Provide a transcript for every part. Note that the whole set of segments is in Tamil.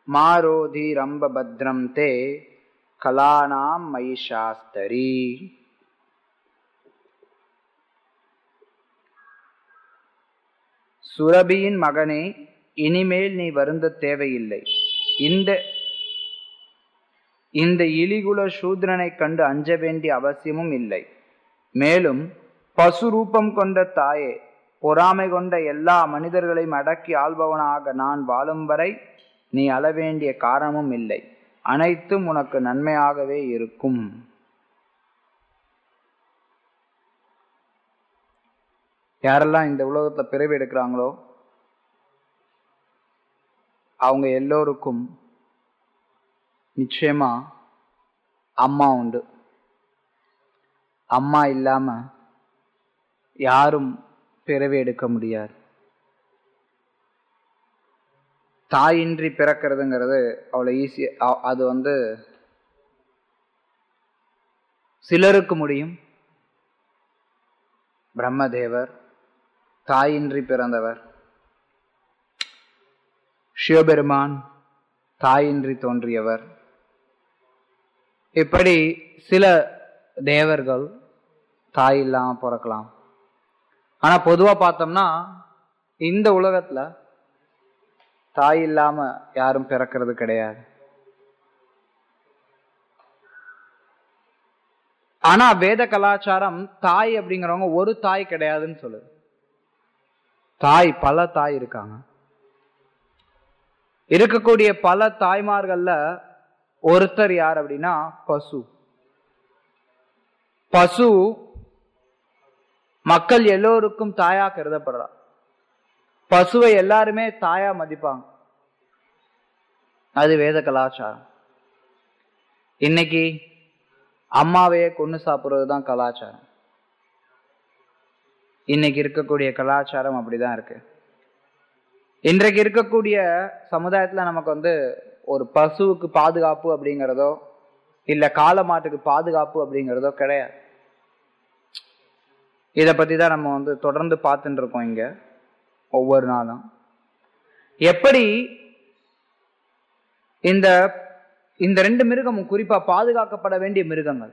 மாரோதி ரம்ப பத்ரம் தே கலானாம் மயி சாஸ்தரி சுரபியின் மகனே இனிமேல் நீ வருந்த தேவையில்லை இந்த இந்த இலிகுல சூத்ரனை கண்டு அஞ்ச வேண்டிய அவசியமும் இல்லை மேலும் பசு ரூபம் கொண்ட தாயே பொறாமை கொண்ட எல்லா மனிதர்களையும் அடக்கி ஆள்பவனாக நான் வாழும் வரை நீ அழ வேண்டிய காரணமும் இல்லை அனைத்தும் உனக்கு நன்மையாகவே இருக்கும் யாரெல்லாம் இந்த உலகத்துல பிறவி எடுக்கிறாங்களோ அவங்க எல்லோருக்கும் நிச்சயமா அம்மா உண்டு அம்மா இல்லாம யாரும் பிறவி எடுக்க முடியாது தாயின்றி பிறக்கிறதுங்கிறது அவ்வளோ ஈஸி அது வந்து சிலருக்கு முடியும் பிரம்மதேவர் தாயின்றி பிறந்தவர் சிவபெருமான் தாயின்றி தோன்றியவர் இப்படி சில தேவர்கள் தாய் இல்லாம பிறக்கலாம் ஆனா பொதுவா பார்த்தோம்னா இந்த உலகத்துல தாய் இல்லாம யாரும் பிறக்கிறது கிடையாது ஆனா வேத கலாச்சாரம் தாய் அப்படிங்கிறவங்க ஒரு தாய் கிடையாதுன்னு சொல்லுது தாய் பல தாய் இருக்காங்க இருக்கக்கூடிய பல தாய்மார்கள்ல ஒருத்தர் யார் அப்படின்னா பசு பசு மக்கள் எல்லோருக்கும் தாயா கருதப்படுறா பசுவை எல்லாருமே தாயா மதிப்பாங்க அது வேத கலாச்சாரம் இன்னைக்கு அம்மாவையே கொண்டு சாப்பிடுறது தான் கலாச்சாரம் இன்னைக்கு இருக்கக்கூடிய கலாச்சாரம் அப்படிதான் இருக்கு இன்றைக்கு இருக்கக்கூடிய சமுதாயத்துல நமக்கு வந்து ஒரு பசுவுக்கு பாதுகாப்பு அப்படிங்கிறதோ இல்ல காளை மாட்டுக்கு பாதுகாப்பு அப்படிங்கிறதோ கிடையாது இத பத்தி தான் நம்ம வந்து தொடர்ந்து பார்த்துட்டு இருக்கோம் இங்க ஒவ்வொரு நாளும் எப்படி இந்த இந்த ரெண்டு மிருகமும் குறிப்பா பாதுகாக்கப்பட வேண்டிய மிருகங்கள்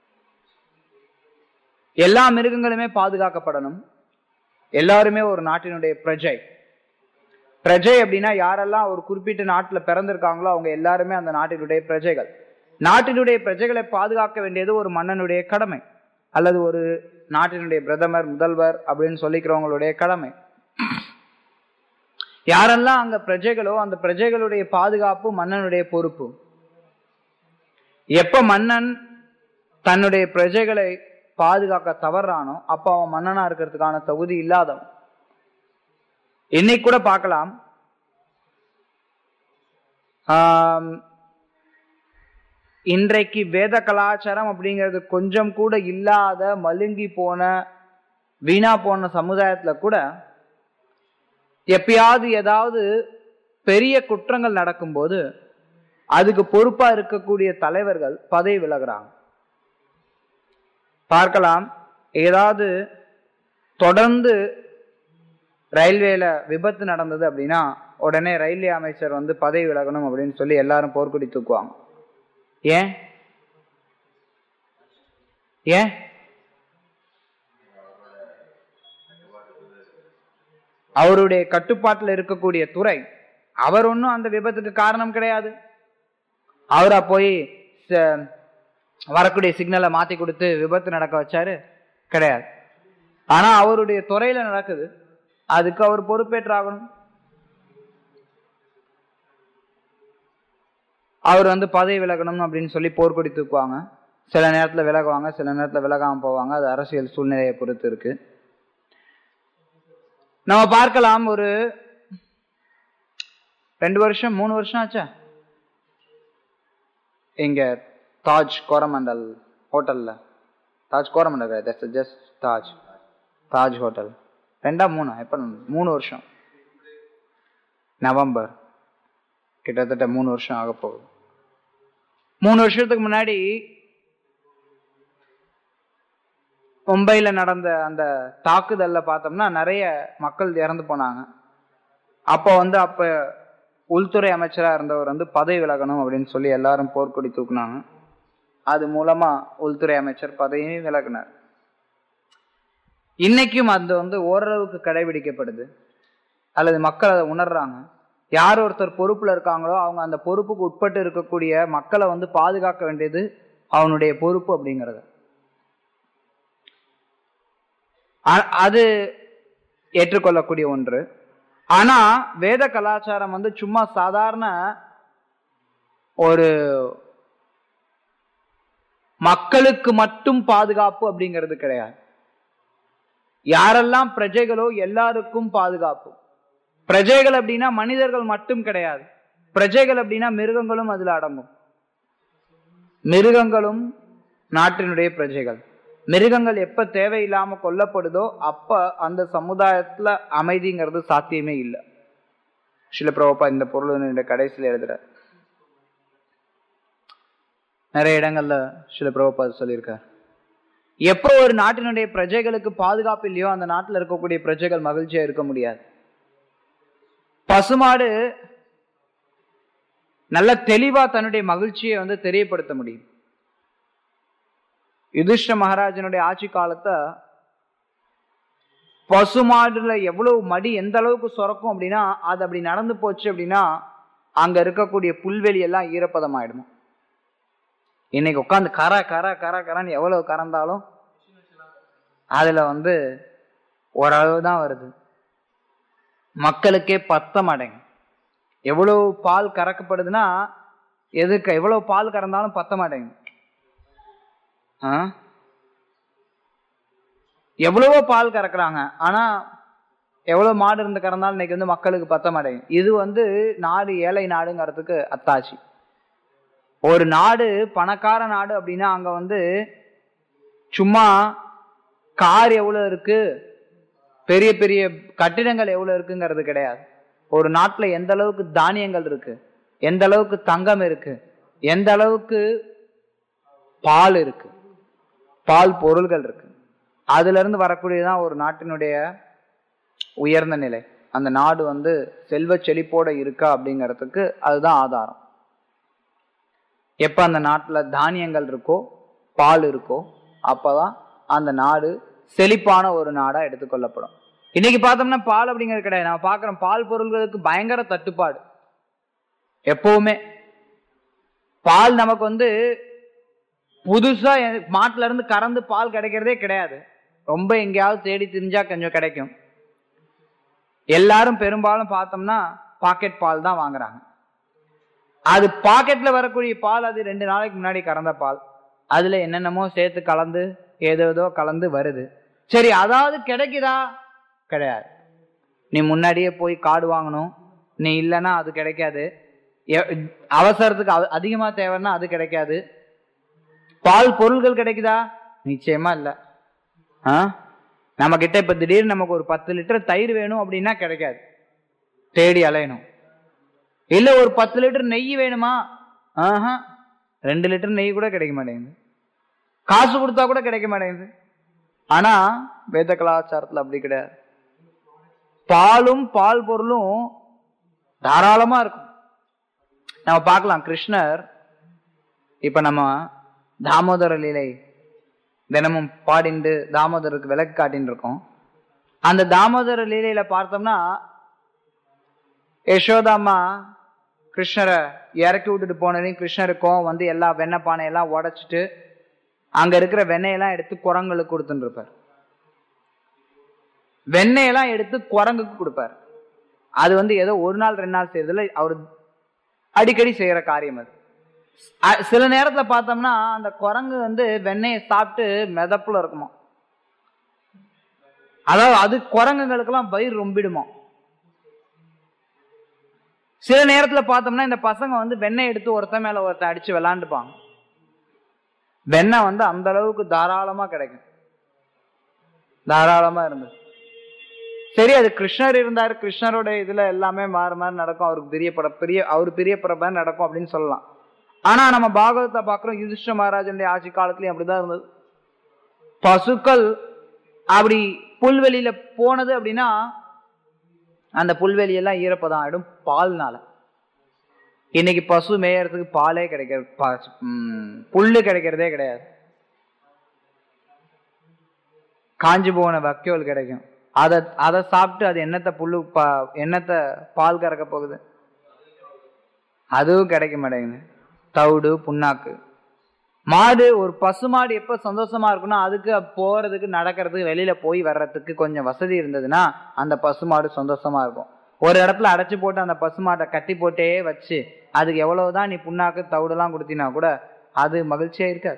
எல்லா மிருகங்களுமே பாதுகாக்கப்படணும் எல்லாருமே ஒரு நாட்டினுடைய பிரஜை பிரஜை அப்படின்னா யாரெல்லாம் ஒரு குறிப்பிட்ட நாட்டுல பிறந்திருக்காங்களோ அவங்க எல்லாருமே அந்த நாட்டினுடைய பிரஜைகள் நாட்டினுடைய பிரஜைகளை பாதுகாக்க வேண்டியது ஒரு மன்னனுடைய கடமை அல்லது ஒரு நாட்டினுடைய பிரதமர் முதல்வர் அப்படின்னு சொல்லிக்கிறவங்களுடைய கடமை யாரெல்லாம் அங்க பிரஜைகளோ அந்த பிரஜைகளுடைய பாதுகாப்பு மன்னனுடைய பொறுப்பு எப்ப மன்னன் தன்னுடைய பிரஜைகளை பாதுகாக்க தவறானோ அப்ப அவன் மன்னனா இருக்கிறதுக்கான தகுதி இல்லாதவன் இன்னைக்கு கூட பார்க்கலாம் ஆம், இன்றைக்கு வேத கலாச்சாரம் அப்படிங்கிறது கொஞ்சம் கூட இல்லாத மழுங்கி போன வீணா போன சமுதாயத்துல கூட எப்பயாவது ஏதாவது பெரிய குற்றங்கள் நடக்கும்போது அதுக்கு பொறுப்பா இருக்கக்கூடிய தலைவர்கள் பதவி விலகுறாங்க பார்க்கலாம் ஏதாவது தொடர்ந்து ரயில்வேல விபத்து நடந்தது அப்படின்னா உடனே ரயில்வே அமைச்சர் வந்து பதவி விலகணும் அப்படின்னு சொல்லி எல்லாரும் போர்க்கொடி தூக்குவாங்க ஏன் ஏன் அவருடைய கட்டுப்பாட்டுல இருக்கக்கூடிய துறை அவர் ஒன்றும் அந்த விபத்துக்கு காரணம் கிடையாது அவரா போய் ச- வரக்கூடிய சிக்னலை மாத்தி கொடுத்து விபத்து நடக்க வச்சாரு கிடையாது ஆனா அவருடைய துறையில நடக்குது அதுக்கு அவர் பொறுப்பேற்றாகணும் அவர் வந்து பதவி விலகணும் அப்படின்னு சொல்லி போர்க்கொடி தூக்குவாங்க சில நேரத்துல விலகுவாங்க சில நேரத்துல விலகாம போவாங்க அது அரசியல் சூழ்நிலையை பொறுத்து இருக்கு நம்ம பார்க்கலாம் ஒரு ரெண்டு வருஷம் மூணு வருஷம் ஆச்சா இங்க தாஜ் கோரமண்டல் ஹோட்டல்ல தாஜ் கோரமண்டல் ஜஸ்ட் தாஜ் தாஜ் ஹோட்டல் ரெண்டா மூணா எப்ப மூணு வருஷம் நவம்பர் கிட்டத்தட்ட மூணு வருஷம் ஆக போகுது மூணு வருஷத்துக்கு முன்னாடி மும்பையில நடந்த அந்த தாக்குதல்ல பார்த்தோம்னா நிறைய மக்கள் இறந்து போனாங்க அப்போ வந்து அப்ப உள்துறை அமைச்சரா இருந்தவர் வந்து பதவி விலகணும் அப்படின்னு சொல்லி எல்லாரும் போர்க்கொடி தூக்குனாங்க அது மூலமா உள்துறை அமைச்சர் பதவியும் விலகினார் இன்னைக்கும் அது வந்து ஓரளவுக்கு கடைபிடிக்கப்படுது அல்லது மக்கள் அதை உணர்றாங்க யார் ஒருத்தர் பொறுப்புல இருக்காங்களோ அவங்க அந்த பொறுப்புக்கு உட்பட்டு இருக்கக்கூடிய மக்களை வந்து பாதுகாக்க வேண்டியது அவனுடைய பொறுப்பு அப்படிங்கிறது அ- அது ஏற்றுக்கொள்ளக்கூடிய ஒன்று ஆனா வேத கலாச்சாரம் வந்து சும்மா சாதாரண ஒரு மக்களுக்கு மட்டும் பாதுகாப்பு அப்படிங்கிறது கிடையாது யாரெல்லாம் பிரஜைகளோ எல்லாருக்கும் பாதுகாப்பு பிரஜைகள் அப்படின்னா மனிதர்கள் மட்டும் கிடையாது பிரஜைகள் அப்படின்னா மிருகங்களும் அதுல அடங்கும் மிருகங்களும் நாட்டினுடைய பிரஜைகள் மிருகங்கள் எப்ப தேவையில்லாம கொல்லப்படுதோ அப்ப அந்த சமுதாயத்துல அமைதிங்கிறது சாத்தியமே இல்லை சில பிரபா இந்த பொருள் கடைசியில் எழுதுறார் நிறைய இடங்கள்ல சில பிரபுபாத் சொல்லியிருக்கார் எப்போ ஒரு நாட்டினுடைய பிரஜைகளுக்கு பாதுகாப்பு இல்லையோ அந்த நாட்டில் இருக்கக்கூடிய பிரஜைகள் மகிழ்ச்சியா இருக்க முடியாது பசுமாடு நல்ல தெளிவா தன்னுடைய மகிழ்ச்சியை வந்து தெரியப்படுத்த முடியும் யுதிஷ்ட மகாராஜனுடைய ஆட்சி காலத்தை பசுமாடுல எவ்வளவு மடி எந்த அளவுக்கு சுரக்கும் அப்படின்னா அது அப்படி நடந்து போச்சு அப்படின்னா அங்க இருக்கக்கூடிய புல்வெளி எல்லாம் ஈரப்பதம் ஆயிடுமா இன்னைக்கு உட்காந்து கர கர கர கரன்னு எவ்வளவு கறந்தாலும் அதுல வந்து ஓரளவு தான் வருது மக்களுக்கே பத்த மாட்டேங்க எவ்வளவு பால் கறக்கப்படுதுன்னா எதுக்கு எவ்வளவு பால் கறந்தாலும் பத்த மாட்டேங்குது ஆ? எவ்வளவோ பால் கறக்குறாங்க ஆனா எவ்வளவு மாடு இருந்து கறந்தாலும் இன்னைக்கு வந்து மக்களுக்கு பத்த மாட்டேங்குது இது வந்து நாடு ஏழை நாடுங்கிறதுக்கு அத்தாட்சி ஒரு நாடு பணக்கார நாடு அப்படின்னா அங்க வந்து சும்மா கார் எவ்வளவு இருக்கு பெரிய பெரிய கட்டிடங்கள் எவ்வளவு இருக்குங்கிறது கிடையாது ஒரு நாட்டுல எந்த அளவுக்கு தானியங்கள் இருக்கு எந்த அளவுக்கு தங்கம் இருக்கு எந்த அளவுக்கு பால் இருக்கு பால் பொருள்கள் இருக்கு அதுல இருந்து வரக்கூடியதுதான் ஒரு நாட்டினுடைய உயர்ந்த நிலை அந்த நாடு வந்து செல்வ செழிப்போட இருக்கா அப்படிங்கிறதுக்கு அதுதான் ஆதாரம் எப்ப அந்த நாட்டுல தானியங்கள் இருக்கோ பால் இருக்கோ அப்பதான் அந்த நாடு செழிப்பான ஒரு நாடா எடுத்துக்கொள்ளப்படும் இன்னைக்கு பார்த்தோம்னா பால் அப்படிங்கிறது கிடையாது நம்ம பார்க்குறோம் பால் பொருள்களுக்கு பயங்கர தட்டுப்பாடு எப்பவுமே பால் நமக்கு வந்து புதுசா எ- மாட்டுல இருந்து கறந்து பால் கிடைக்கிறதே கிடையாது ரொம்ப எங்கேயாவது தேடி திரிஞ்சா கொஞ்சம் கிடைக்கும் எல்லாரும் பெரும்பாலும் பார்த்தோம்னா பாக்கெட் பால் தான் வாங்குறாங்க அது பாக்கெட்ல வரக்கூடிய பால் அது ரெண்டு நாளைக்கு முன்னாடி கறந்த பால் அதுல என்னென்னமோ சேர்த்து கலந்து ஏதோ ஏதோ கலந்து வருது சரி அதாவது கிடைக்குதா கிடையாது நீ முன்னாடியே போய் கார்டு வாங்கணும் நீ இல்லைன்னா அது கிடைக்காது எ- அவசரத்துக்கு அ- அதிகமா தேவைன்னா அது கிடைக்காது பால் பொருள்கள் கிடைக்குதா நிச்சயமா இல்ல ஆ நம்ம கிட்ட இப்ப திடீர்னு நமக்கு ஒரு பத்து லிட்டர் தயிர் வேணும் அப்படின்னா கிடைக்காது தேடி அலையணும் இல்ல ஒரு பத்து லிட்டர் நெய் வேணுமா ஆஹா ரெண்டு லிட்டர் நெய் கூட கிடைக்க மாட்டேங்குது காசு கொடுத்தா கூட கிடைக்க மாட்டேங்குது ஆனா வேத கலாச்சாரத்துல அப்படி கிடையாது பாலும் பால் பொருளும் தாராளமா இருக்கும் நம்ம பார்க்கலாம் கிருஷ்ணர் இப்ப நம்ம தாமோதர லீலை தினமும் பாடிண்டு தாமோதருக்கு விளக்கு காட்டின்னு இருக்கோம் அந்த தாமோதர லீலையில பார்த்தோம்னா யசோதாம்மா கிருஷ்ணரை இறக்கி விட்டுட்டு போனதையும் கிருஷ்ணருக்கும் வந்து எல்லா வெண்ணெய் பானையெல்லாம் உடைச்சிட்டு அங்க இருக்கிற வெண்ணெயெல்லாம் எடுத்து குரங்களுக்கு கொடுத்துட்டு இருப்பார் வெண்ணெயெல்லாம் எடுத்து குரங்குக்கு கொடுப்பார் அது வந்து ஏதோ ஒரு நாள் ரெண்டு நாள் செய்யறதுல அவர் அடிக்கடி செய்யற காரியம் அது அ- சில நேரத்துல பார்த்தோம்னா அந்த குரங்கு வந்து வெண்ணெயை சாப்பிட்டு மிதப்புல இருக்குமா அதாவது அது குரங்குகளுக்கெல்லாம் வயிறு ரொம்பிடுமா சில நேரத்துல பார்த்தோம்னா இந்த பசங்க வந்து வெண்ணெய் எடுத்து ஒருத்தன் மேல ஒருத்தன் அடிச்சு விளாண்டுப்பாங்க வெண்ணெய் வந்து அந்த அளவுக்கு தாராளமா கிடைக்கும் தாராளமா இருந்தது சரி அது கிருஷ்ணர் இருந்தாரு கிருஷ்ணரோட இதுல எல்லாமே மாறு மாறி நடக்கும் அவருக்கு பிரியப்பட பெரிய அவர் பிரியப்படுற மாதிரி நடக்கும் அப்படின்னு சொல்லலாம் ஆனா நம்ம பாகவதத்தை பார்க்கிறோம் யுதிஷ்ட மகாராஜனுடைய ஆட்சி காலத்துலயும் அப்படிதான் இருந்தது பசுக்கள் அப்படி புல்வெளியில போனது அப்படின்னா அந்த புல்வெளி எல்லாம் ஈரப்பதம் ஆயிடும் பால்னால இன்னைக்கு பசு மேயறதுக்கு பாலே கிடைக்கிறது பா- ம், புல்லு கிடைக்கிறதே கிடையாது காஞ்சி போன வக்கோல் கிடைக்கும் அதை அதை சாப்பிட்டு அது என்னத்த புல்லு பா என்னத்த பால் கறக்க போகுது அதுவும் கிடைக்க மாட்டேங்குது தவிடு புண்ணாக்கு மாடு ஒரு பசு மாடு எப்ப சந்தோஷமா இருக்குன்னா அதுக்கு போறதுக்கு நடக்கிறதுக்கு வெளியில போய் வர்றதுக்கு கொஞ்சம் வசதி இருந்ததுன்னா அந்த பசு மாடு சந்தோஷமா இருக்கும் ஒரு இடத்துல அடைச்சு போட்டு அந்த பசு மாட்டை கட்டி போட்டே வச்சு அதுக்கு எவ்வளவுதான் நீ புண்ணாக்கு தவிடுலாம் கொடுத்தினா கூட அது மகிழ்ச்சியா இருக்காது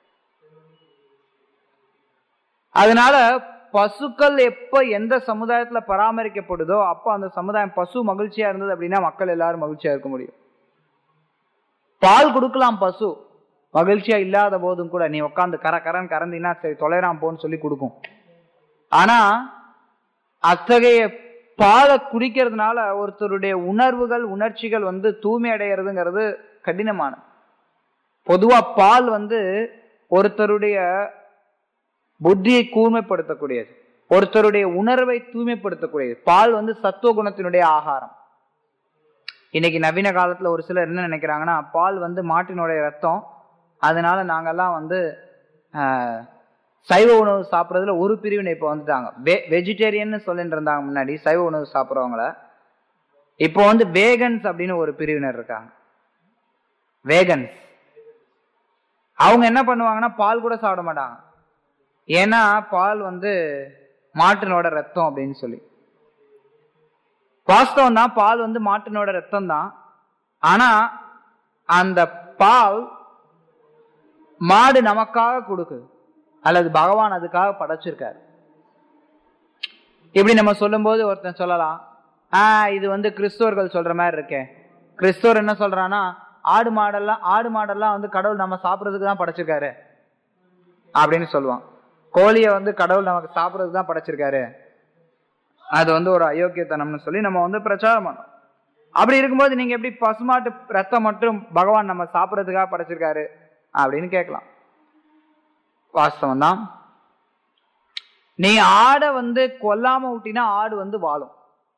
அதனால பசுக்கள் எப்ப எந்த சமுதாயத்துல பராமரிக்கப்படுதோ அப்ப அந்த சமுதாயம் பசு மகிழ்ச்சியா இருந்தது அப்படின்னா மக்கள் எல்லாரும் மகிழ்ச்சியா இருக்க முடியும் பால் கொடுக்கலாம் பசு மகிழ்ச்சியா இல்லாத போதும் கூட நீ உட்காந்து கர கரன் கறந்தினா சரி தொலைறான் போன்னு சொல்லி கொடுக்கும் ஆனா அத்தகைய பாலை குடிக்கிறதுனால ஒருத்தருடைய உணர்வுகள் உணர்ச்சிகள் வந்து தூய்மை அடைகிறதுங்கிறது கடினமான பொதுவா பால் வந்து ஒருத்தருடைய புத்தியை கூர்மைப்படுத்தக்கூடியது ஒருத்தருடைய உணர்வை தூய்மைப்படுத்தக்கூடியது பால் வந்து சத்துவ குணத்தினுடைய ஆகாரம் இன்னைக்கு நவீன காலத்துல ஒரு சிலர் என்ன நினைக்கிறாங்கன்னா பால் வந்து மாட்டினுடைய ரத்தம் அதனால நாங்கெல்லாம் வந்து ஆஹ், சைவ உணவு சாப்பிட்றதுல ஒரு பிரிவினை இப்போ வந்துட்டாங்க வெ வெஜிடேரியன் சொல்லிட்டு இருந்தாங்க முன்னாடி சைவ உணவு சாப்பிட்றவங்கள இப்போ வந்து வேகன்ஸ் அப்படின்னு ஒரு பிரிவினர் இருக்காங்க வேகன்ஸ் அவங்க என்ன பண்ணுவாங்கன்னா பால் கூட சாப்பிட மாட்டாங்க ஏன்னா பால் வந்து மாட்டினோட ரத்தம் அப்படின்னு சொல்லி வாஸ்தவம் தான் பால் வந்து மாட்டினோட ரத்தம் தான் ஆனா அந்த பால் மாடு நமக்காக கொடுக்குது அல்லது பகவான் அதுக்காக படைச்சிருக்காரு இப்படி நம்ம சொல்லும்போது ஒருத்தன் சொல்லலாம் ஆஹ் இது வந்து கிறிஸ்தவர்கள் சொல்ற மாதிரி இருக்கே கிறிஸ்தவர் என்ன சொல்றான்னா ஆடு மாடெல்லாம் ஆடு மாடெல்லாம் வந்து கடவுள் நம்ம சாப்பிட்றதுக்கு தான் படைச்சிருக்காரு அப்படின்னு சொல்லுவான் கோழியை வந்து கடவுள் நமக்கு சாப்பிட்றதுக்கு தான் படைச்சிருக்காரு அது வந்து ஒரு அயோக்கியத்தனம்னு சொல்லி நம்ம வந்து பிரச்சாரம் பண்ணோம் அப்படி இருக்கும்போது நீங்க எப்படி பசுமாட்டு ரத்தம் மட்டும் பகவான் நம்ம சாப்பிட்றதுக்காக படைச்சிருக்காரு அப்படின்னு கேட்கலாம் வாஸ்தவம் தான் நீ ஆடை வந்து கொல்லாம விட்டினா ஆடு வந்து வாழும்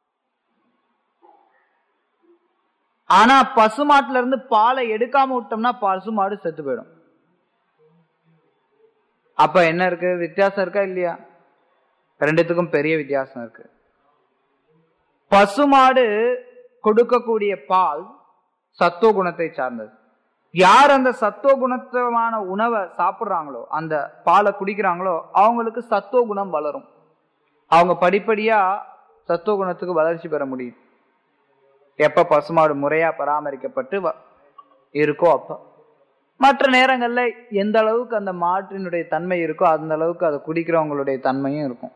ஆனா பசுமாட்டுல இருந்து பாலை எடுக்காம விட்டோம்னா பசுமாடு செத்து போயிடும் அப்ப என்ன இருக்கு வித்தியாசம் இருக்கா இல்லையா ரெண்டுத்துக்கும் பெரிய வித்தியாசம் இருக்கு பசுமாடு கொடுக்கக்கூடிய பால் சத்துவ குணத்தை சார்ந்தது யார் அந்த சத்துவ குணத்தமான உணவை சாப்பிடுறாங்களோ அந்த பாலை குடிக்கிறாங்களோ அவங்களுக்கு சத்துவ குணம் வளரும் அவங்க படிப்படியா சத்துவ குணத்துக்கு வளர்ச்சி பெற முடியும் எப்ப பசுமாடு முறையா பராமரிக்கப்பட்டு வ- இருக்கோ அப்ப மற்ற நேரங்கள்ல எந்த அளவுக்கு அந்த மாற்றினுடைய தன்மை இருக்கோ அந்த அளவுக்கு அதை குடிக்கிறவங்களுடைய தன்மையும் இருக்கும்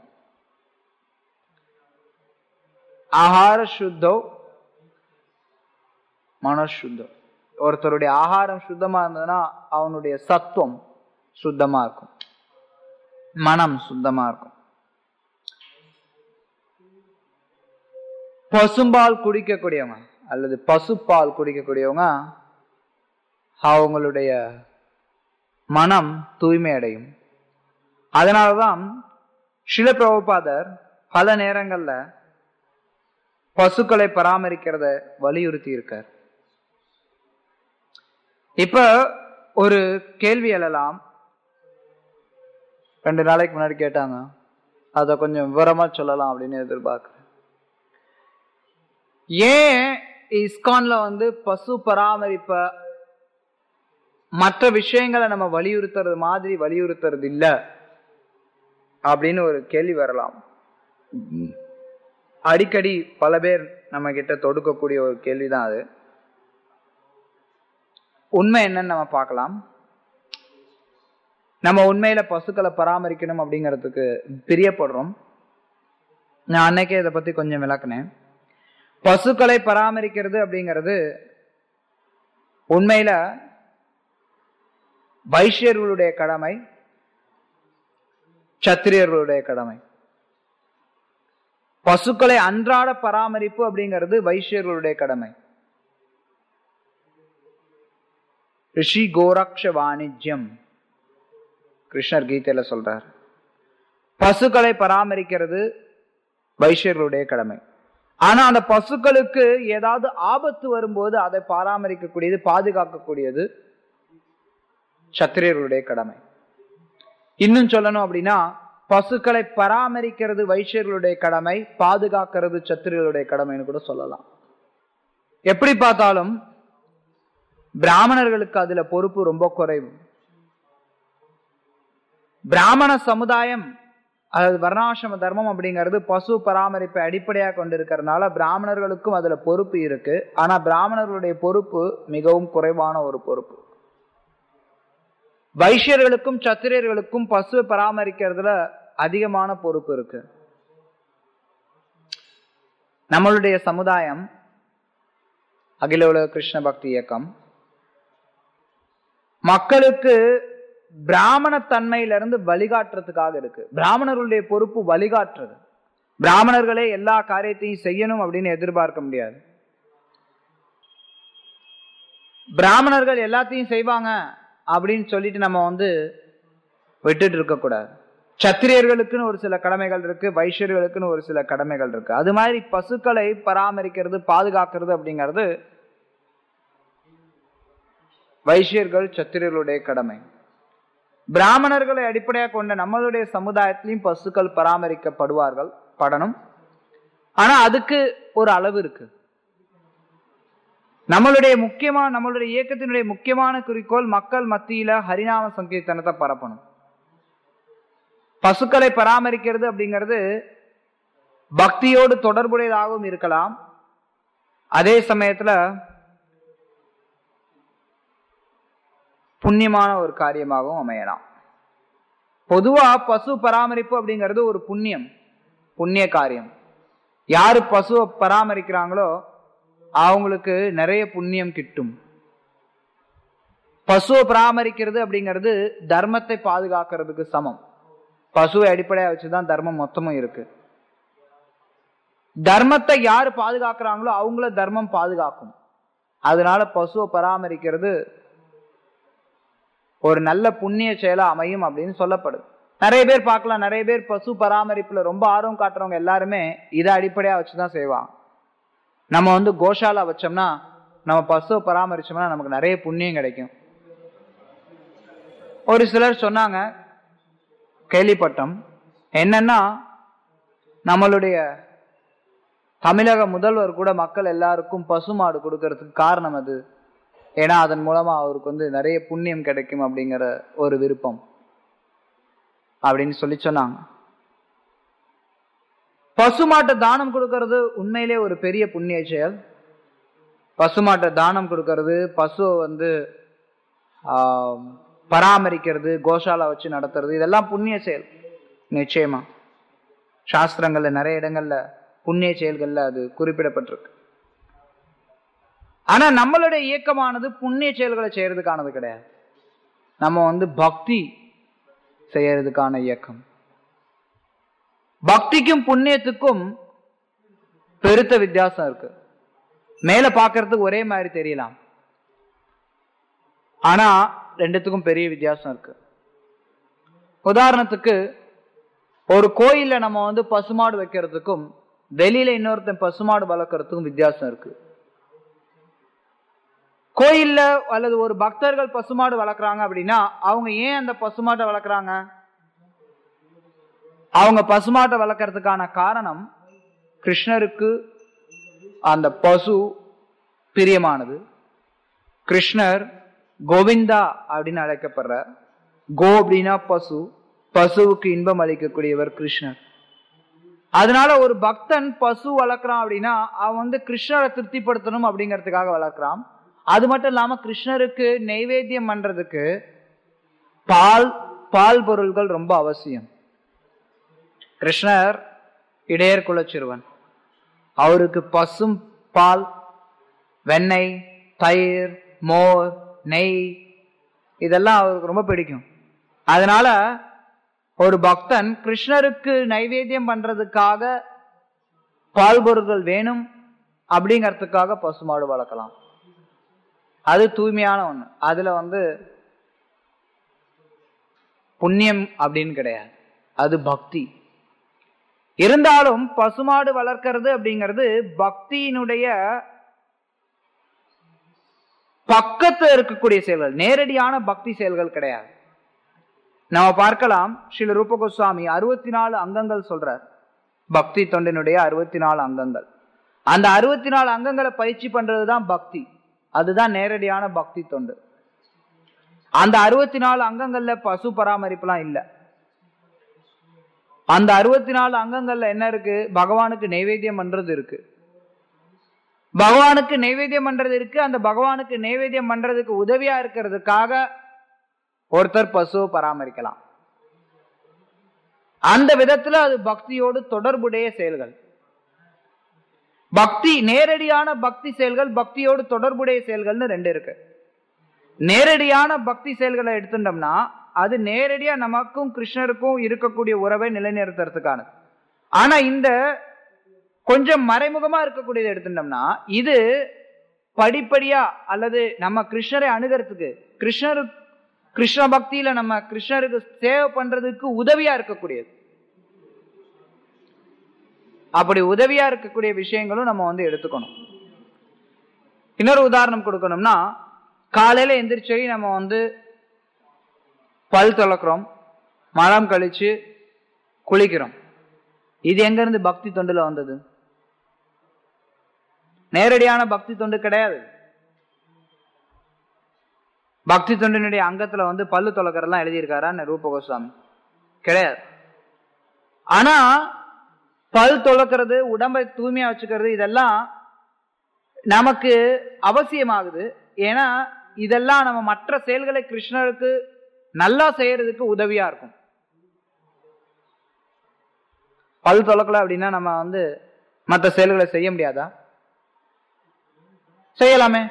ஆகார சுத்தோ மனசுத்தோ ஒருத்தருடைய ஆகாரம் சுத்தமா இருந்ததுன்னா அவனுடைய சத்துவம் சுத்தமா இருக்கும் மனம் சுத்தமா இருக்கும் பசும்பால் குடிக்கக்கூடியவங்க அல்லது பசுப்பால் குடிக்கக்கூடியவங்க அவங்களுடைய மனம் தூய்மை அடையும் அதனாலதான் சில பிரபுபாதர் பல நேரங்கள்ல பசுக்களை பராமரிக்கிறத வலியுறுத்தி இருக்கார் இப்ப ஒரு கேள்வி எழலாம் ரெண்டு நாளைக்கு முன்னாடி கேட்டாங்க அத கொஞ்சம் விவரமா சொல்லலாம் அப்படின்னு எதிர்பார்க்கிறேன் ஏன் இஸ்கான்ல வந்து பசு பராமரிப்ப மற்ற விஷயங்களை நம்ம வலியுறுத்துறது மாதிரி வலியுறுத்துறது இல்ல அப்படின்னு ஒரு கேள்வி வரலாம் அடிக்கடி பல பேர் நம்ம கிட்ட தொடுக்கக்கூடிய ஒரு கேள்விதான் அது உண்மை என்னன்னு நம்ம பார்க்கலாம் நம்ம உண்மையில பசுக்களை பராமரிக்கணும் அப்படிங்கிறதுக்கு பிரியப்படுறோம் நான் அன்னைக்கே இதை பத்தி கொஞ்சம் விளக்குனேன் பசுக்களை பராமரிக்கிறது அப்படிங்கிறது உண்மையில வைஷ்யர்களுடைய கடமை சத்திரியர்களுடைய கடமை பசுக்களை அன்றாட பராமரிப்பு அப்படிங்கிறது வைஷ்யர்களுடைய கடமை ரிஷி கோரக்ஷ வாணிஜ்யம் கிருஷ்ணர் கீதையில சொல்றார் பசுக்களை பராமரிக்கிறது வைஷ்யர்களுடைய கடமை ஆனா அந்த பசுக்களுக்கு ஏதாவது ஆபத்து வரும்போது அதை பராமரிக்கக்கூடியது பாதுகாக்கக்கூடியது சத்திரியர்களுடைய கடமை இன்னும் சொல்லணும் அப்படின்னா பசுக்களை பராமரிக்கிறது வைசியர்களுடைய கடமை பாதுகாக்கிறது சத்திரியர்களுடைய கடமைன்னு கூட சொல்லலாம் எப்படி பார்த்தாலும் பிராமணர்களுக்கு அதுல பொறுப்பு ரொம்ப குறைவு பிராமண சமுதாயம் அதாவது வர்ணாசிரம தர்மம் அப்படிங்கிறது பசு பராமரிப்பை அடிப்படையாக கொண்டிருக்கிறதுனால பிராமணர்களுக்கும் அதுல பொறுப்பு இருக்கு ஆனா பிராமணர்களுடைய பொறுப்பு மிகவும் குறைவான ஒரு பொறுப்பு வைசியர்களுக்கும் சத்திரியர்களுக்கும் பசுவை பராமரிக்கிறதுல அதிகமான பொறுப்பு இருக்கு நம்மளுடைய சமுதாயம் அகில உலக கிருஷ்ண பக்தி இயக்கம் மக்களுக்கு பிராமண தன்மையிலிருந்து வழிகாட்டுறதுக்காக இருக்கு பிராமணர்களுடைய பொறுப்பு வழிகாட்டுறது பிராமணர்களே எல்லா காரியத்தையும் செய்யணும் அப்படின்னு எதிர்பார்க்க முடியாது பிராமணர்கள் எல்லாத்தையும் செய்வாங்க அப்படின்னு சொல்லிட்டு நம்ம வந்து விட்டுட்டு இருக்க கூடாது சத்திரியர்களுக்குன்னு ஒரு சில கடமைகள் இருக்கு வைஷ்யர்களுக்குன்னு ஒரு சில கடமைகள் இருக்கு அது மாதிரி பசுக்களை பராமரிக்கிறது பாதுகாக்கிறது அப்படிங்கிறது வைஷ்யர்கள் சத்திரியர்களுடைய கடமை பிராமணர்களை அடிப்படையாக கொண்ட நம்மளுடைய சமுதாயத்திலையும் பசுக்கள் பராமரிக்கப்படுவார்கள் படணும் ஆனா அதுக்கு ஒரு அளவு இருக்கு நம்மளுடைய முக்கியமான நம்மளுடைய இயக்கத்தினுடைய முக்கியமான குறிக்கோள் மக்கள் மத்தியில ஹரிநாம சங்கீர்த்தனத்தை பரப்பணும் பசுக்களை பராமரிக்கிறது அப்படிங்கிறது பக்தியோடு தொடர்புடையதாகவும் இருக்கலாம் அதே சமயத்துல புண்ணியமான ஒரு காரியமாகவும் அமையலாம் பொதுவா பசு பராமரிப்பு அப்படிங்கிறது ஒரு புண்ணியம் புண்ணிய காரியம் யாரு பசுவை பராமரிக்கிறாங்களோ அவங்களுக்கு நிறைய புண்ணியம் கிட்டும் பசுவை பராமரிக்கிறது அப்படிங்கிறது தர்மத்தை பாதுகாக்கிறதுக்கு சமம் பசுவை அடிப்படையா வச்சுதான் தர்மம் மொத்தமும் இருக்கு தர்மத்தை யாரு பாதுகாக்கிறாங்களோ அவங்கள தர்மம் பாதுகாக்கும் அதனால பசுவை பராமரிக்கிறது ஒரு நல்ல புண்ணிய செயலா அமையும் அப்படின்னு சொல்லப்படுது நிறைய பேர் பார்க்கலாம் நிறைய பேர் பசு பராமரிப்புல ரொம்ப ஆர்வம் காட்டுறவங்க எல்லாருமே இதை அடிப்படையா வச்சுதான் செய்வாங்க நம்ம வந்து கோஷாலா வச்சோம்னா நம்ம பசுவை பராமரிச்சோம்னா நமக்கு நிறைய புண்ணியம் கிடைக்கும் ஒரு சிலர் சொன்னாங்க கேள்விப்பட்டோம் என்னன்னா நம்மளுடைய தமிழக முதல்வர் கூட மக்கள் எல்லாருக்கும் பசுமாடு கொடுக்கறதுக்கு காரணம் அது ஏன்னா அதன் மூலமா அவருக்கு வந்து நிறைய புண்ணியம் கிடைக்கும் அப்படிங்கிற ஒரு விருப்பம் அப்படின்னு சொல்லி சொன்னாங்க பசுமாட்டை தானம் கொடுக்கறது உண்மையிலே ஒரு பெரிய புண்ணிய செயல் பசுமாட்டை தானம் கொடுக்கறது பசுவை வந்து ஆஹ், பராமரிக்கிறது கோஷாலா வச்சு நடத்துறது இதெல்லாம் புண்ணிய செயல் நிச்சயமா சாஸ்திரங்கள்ல நிறைய இடங்கள்ல புண்ணிய செயல்கள்ல அது குறிப்பிடப்பட்டிருக்கு ஆனா நம்மளுடைய இயக்கமானது புண்ணிய செயல்களை செய்யறதுக்கானது கிடையாது நம்ம வந்து பக்தி செய்யறதுக்கான இயக்கம் பக்திக்கும் புண்ணியத்துக்கும் பெருத்த வித்தியாசம் இருக்கு மேல பார்க்கறதுக்கு ஒரே மாதிரி தெரியலாம் ஆனா ரெண்டுத்துக்கும் பெரிய வித்தியாசம் இருக்கு உதாரணத்துக்கு ஒரு கோயில்ல நம்ம வந்து பசுமாடு வைக்கிறதுக்கும் வெளியில இன்னொருத்தன் பசுமாடு வளர்க்கறதுக்கும் வித்தியாசம் இருக்கு கோயில்ல அல்லது ஒரு பக்தர்கள் பசுமாடு வளர்க்குறாங்க அப்படின்னா அவங்க ஏன் அந்த பசுமாட்டை வளர்க்குறாங்க அவங்க பசுமாட்டை வளர்க்கறதுக்கான காரணம் கிருஷ்ணருக்கு அந்த பசு பிரியமானது கிருஷ்ணர் கோவிந்தா அப்படின்னு அழைக்கப்படுற கோ அப்படின்னா பசு பசுவுக்கு இன்பம் அளிக்கக்கூடியவர் கிருஷ்ணர் அதனால ஒரு பக்தன் பசு வளர்க்குறான் அப்படின்னா அவன் வந்து கிருஷ்ணரை திருப்திப்படுத்தணும் அப்படிங்கிறதுக்காக வளர்க்குறான் அது மட்டும் இல்லாம கிருஷ்ணருக்கு நெய்வேத்தியம் பண்றதுக்கு பால் பால் பொருள்கள் ரொம்ப அவசியம் கிருஷ்ணர் இடையர் குலச்சிறுவன் அவருக்கு பசும் பால் வெண்ணெய் தயிர் மோர் நெய் இதெல்லாம் அவருக்கு ரொம்ப பிடிக்கும் அதனால ஒரு பக்தன் கிருஷ்ணருக்கு நைவேத்தியம் பண்றதுக்காக பால் பொருட்கள் வேணும் அப்படிங்கறதுக்காக பசுமாடு வளர்க்கலாம் அது தூய்மையான ஒண்ணு அதுல வந்து புண்ணியம் அப்படின்னு கிடையாது அது பக்தி இருந்தாலும் பசுமாடு வளர்க்கறது அப்படிங்கிறது பக்தியினுடைய பக்கத்துல இருக்கக்கூடிய செயல்கள் நேரடியான பக்தி செயல்கள் கிடையாது நம்ம பார்க்கலாம் ஸ்ரீல ரூப கோஸ்வாமி அறுபத்தி நாலு அங்கங்கள் சொல்றார் பக்தி தொண்டினுடைய அறுபத்தி நாலு அங்கங்கள் அந்த அறுபத்தி நாலு அங்கங்களை பயிற்சி பண்றதுதான் பக்தி அதுதான் நேரடியான பக்தி தொண்டு அந்த அறுபத்தி நாலு அங்கங்கள்ல பசு பராமரிப்புலாம் இல்ல அந்த அறுபத்தி நாலு அங்கங்கள்ல என்ன இருக்கு பகவானுக்கு நைவேத்தியம் பண்றது இருக்கு பகவானுக்கு நைவேத்தியம் பண்றது இருக்கு அந்த பகவானுக்கு நைவேத்தியம் பண்றதுக்கு உதவியா இருக்கிறதுக்காக ஒருத்தர் பசுவை பராமரிக்கலாம் அந்த விதத்துல அது பக்தியோடு தொடர்புடைய செயல்கள் பக்தி நேரடியான பக்தி செயல்கள் பக்தியோடு தொடர்புடைய செயல்கள்னு ரெண்டு இருக்கு நேரடியான பக்தி செயல்களை எடுத்துட்டோம்னா அது நேரடியா நமக்கும் கிருஷ்ணருக்கும் இருக்கக்கூடிய உறவை நிலைநிறுத்துறதுக்கானது ஆனா இந்த கொஞ்சம் மறைமுகமா இருக்கக்கூடியதை எடுத்துட்டோம்னா இது படிப்படியா அல்லது நம்ம கிருஷ்ணரை அணுகிறதுக்கு கிருஷ்ணரு கிருஷ்ண பக்தியில நம்ம கிருஷ்ணருக்கு சேவை பண்றதுக்கு உதவியா இருக்கக்கூடியது அப்படி உதவியா இருக்கக்கூடிய விஷயங்களும் நம்ம வந்து எடுத்துக்கணும் இன்னொரு உதாரணம் கொடுக்கணும்னா காலையில எந்திரிச்சு நம்ம வந்து பல் துளக்குறோம் மலம் கழிச்சு குளிக்கிறோம் இது எங்க இருந்து பக்தி தொண்டுல வந்தது நேரடியான பக்தி தொண்டு கிடையாது பக்தி தொண்டினுடைய அங்கத்துல வந்து பல்லு தொலைக்கிறதெல்லாம் எழுதியிருக்காரா ரூப கோஸ்வாமி கிடையாது ஆனா பல் தொலைக்கிறது உடம்பை தூய்மையா வச்சுக்கிறது இதெல்லாம் நமக்கு அவசியமாகுது ஏன்னா இதெல்லாம் நம்ம மற்ற செயல்களை கிருஷ்ணருக்கு நல்லா செய்யறதுக்கு உதவியா இருக்கும் பல் தொலைக்கல அப்படின்னா நம்ம வந்து மற்ற செயல்களை செய்ய முடியாதா செய்யலாமே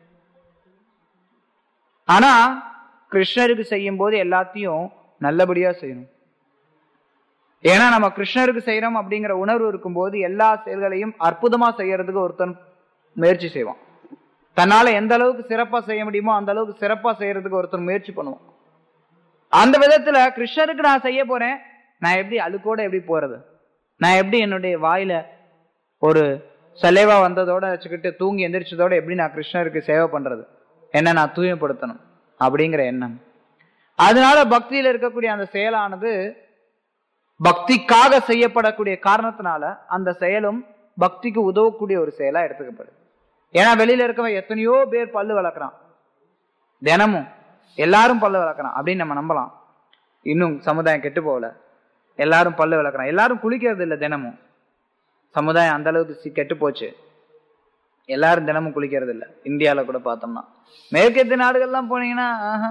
ஆனா கிருஷ்ணருக்கு செய்யும் போது எல்லாத்தையும் நல்லபடியா செய்யணும் ஏன்னா நம்ம கிருஷ்ணருக்கு செய்யறோம் அப்படிங்கிற உணர்வு இருக்கும்போது எல்லா செயல்களையும் அற்புதமா செய்யறதுக்கு ஒருத்தன் முயற்சி செய்வான் தன்னால எந்த அளவுக்கு சிறப்பா செய்ய முடியுமோ அந்த அளவுக்கு சிறப்பா செய்யறதுக்கு ஒருத்தர் முயற்சி பண்ணுவான் அந்த விதத்துல கிருஷ்ணருக்கு நான் செய்ய போறேன் நான் எப்படி அழுக்கோட எப்படி போறது நான் எப்படி என்னுடைய வாயில ஒரு சலைவா வந்ததோட வச்சுக்கிட்டு தூங்கி எந்திரிச்சதோட எப்படி நான் கிருஷ்ணருக்கு சேவை பண்றது என்ன நான் தூய்மைப்படுத்தணும் அப்படிங்கிற எண்ணம் அதனால பக்தியில இருக்கக்கூடிய அந்த செயலானது பக்திக்காக செய்யப்படக்கூடிய காரணத்தினால அந்த செயலும் பக்திக்கு உதவக்கூடிய ஒரு செயலா எடுத்துக்கப்படுது ஏன்னா வெளியில இருக்கவன் எத்தனையோ பேர் பல்லு வளர்க்குறான் தினமும் எல்லாரும் பல்லு வளர்க்குறான் அப்படின்னு நம்ம நம்பலாம் இன்னும் சமுதாயம் கெட்டு போகல எல்லாரும் பல்லு விளக்குறான் எல்லாரும் குளிக்கிறது இல்லை தினமும் சமுதாயம் அந்த அளவுக்கு சி- கெட்டு போச்சு எல்லாரும் தினமும் குளிக்கிறது இல்லை இந்தியாவில் கூட பார்த்தோம்னா மேற்கத்திய நாடுகள்லாம் போனீங்கன்னா ஆஹா.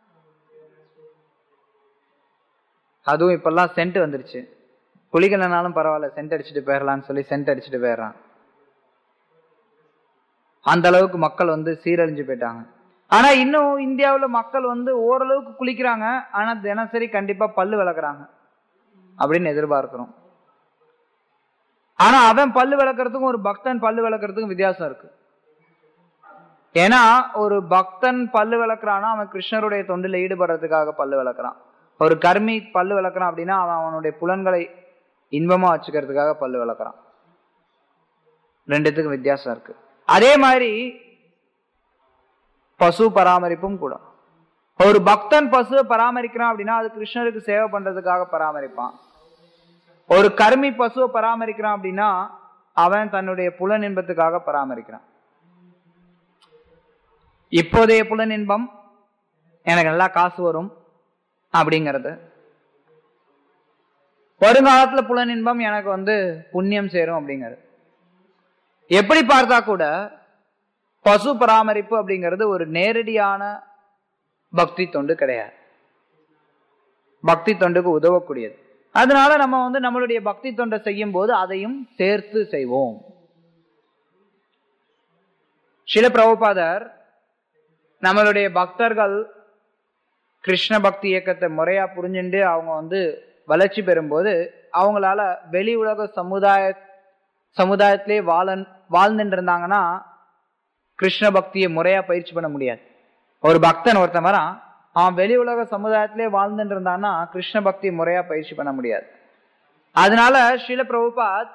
அதுவும் இப்பெல்லாம் சென்ட் வந்துருச்சு குளிக்கலனாலும் பரவாயில்ல சென்ட் அடிச்சுட்டு போயிடலாம்னு சொல்லி சென்ட் அடிச்சுட்டு போயிடுறான் அந்த அளவுக்கு மக்கள் வந்து சீரழிஞ்சு போயிட்டாங்க ஆனா இன்னும் இந்தியாவுல மக்கள் வந்து ஓரளவுக்கு குளிக்கிறாங்க ஆனா தினசரி கண்டிப்பா பல்லு விளக்குறாங்க அப்படின்னு எதிர்பார்க்கிறோம் ஆனா அவன் பல்லு விளக்குறதுக்கும் ஒரு பக்தன் பல்லு விளக்குறதுக்கும் வித்தியாசம் இருக்கு ஏன்னா ஒரு பக்தன் பல்லு விளக்குறான்னா அவன் கிருஷ்ணருடைய தொண்டில் ஈடுபடுறதுக்காக பல்லு விளக்குறான் ஒரு கர்மி பல்லு விளக்குறான் அப்படின்னா அவன் அவனுடைய புலன்களை இன்பமா வச்சுக்கிறதுக்காக பல்லு விளக்குறான் ரெண்டுத்துக்கும் வித்தியாசம் இருக்கு அதே மாதிரி பசு பராமரிப்பும் கூட ஒரு பக்தன் பசுவை பராமரிக்கிறான் அப்படின்னா அது கிருஷ்ணருக்கு சேவை பண்றதுக்காக பராமரிப்பான் ஒரு கர்மி பசுவை பராமரிக்கிறான் அப்படின்னா அவன் தன்னுடைய புலன் இன்பத்துக்காக பராமரிக்கிறான் இப்போதைய புலன் இன்பம் எனக்கு நல்லா காசு வரும் அப்படிங்கிறது வருங்காலத்துல புலன் இன்பம் எனக்கு வந்து புண்ணியம் சேரும் அப்படிங்கிறது எப்படி பார்த்தா கூட பசு பராமரிப்பு அப்படிங்கிறது ஒரு நேரடியான பக்தி தொண்டு கிடையாது பக்தி தொண்டுக்கு உதவக்கூடியது அதனால நம்ம வந்து நம்மளுடைய பக்தி தொண்டை செய்யும் போது அதையும் சேர்த்து செய்வோம் சில பிரபுபாதர் நம்மளுடைய பக்தர்கள் கிருஷ்ண பக்தி இயக்கத்தை முறையா புரிஞ்சுண்டு அவங்க வந்து வளர்ச்சி பெறும்போது அவங்களால வெளி உலக சமுதாய சமுதாயத்திலே வாழ வாழ்ந்துட்டு இருந்தாங்கன்னா கிருஷ்ண பக்தியை முறையா பயிற்சி பண்ண முடியாது ஒரு பக்தன் ஒருத்தன் வரான் அவன் வெளி உலக சமுதாயத்திலே வாழ்ந்துட்டு இருந்தான்னா கிருஷ்ண பக்தியை முறையா பயிற்சி பண்ண முடியாது அதனால ஸ்ரீல பிரபுபாத்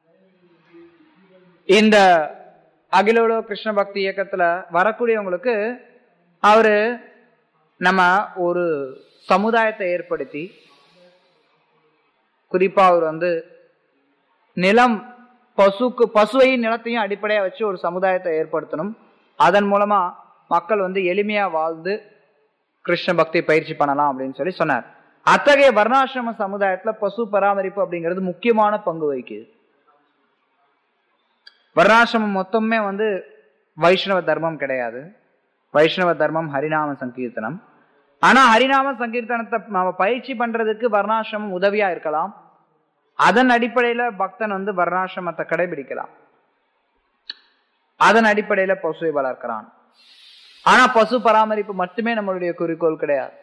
இந்த அகில உலக கிருஷ்ண பக்தி இயக்கத்துல வரக்கூடியவங்களுக்கு அவரு நம்ம ஒரு சமுதாயத்தை ஏற்படுத்தி குறிப்பா அவர் வந்து நிலம் பசுக்கு பசுவையும் நிலத்தையும் அடிப்படையா வச்சு ஒரு சமுதாயத்தை ஏற்படுத்தணும் அதன் மூலமா மக்கள் வந்து எளிமையா வாழ்ந்து கிருஷ்ண பக்தி பயிற்சி பண்ணலாம் அப்படின்னு சொல்லி சொன்னார் அத்தகைய வர்ணாசிரம சமுதாயத்துல பசு பராமரிப்பு அப்படிங்கிறது முக்கியமான பங்கு வகிக்குது வர்ணாசிரமம் மொத்தமே வந்து வைஷ்ணவ தர்மம் கிடையாது வைஷ்ணவ தர்மம் ஹரிநாம சங்கீர்த்தனம் ஆனா ஹரிநாம சங்கீர்த்தனத்தை நம்ம பயிற்சி பண்றதுக்கு வர்ணாசிரமம் உதவியா இருக்கலாம் அதன் அடிப்படையில பக்தன் வந்து வர்ணாசிரமத்தை கடைபிடிக்கலாம் அதன் அடிப்படையில பசுவை வளர்க்கிறான் ஆனா பசு பராமரிப்பு மட்டுமே நம்மளுடைய குறிக்கோள் கிடையாது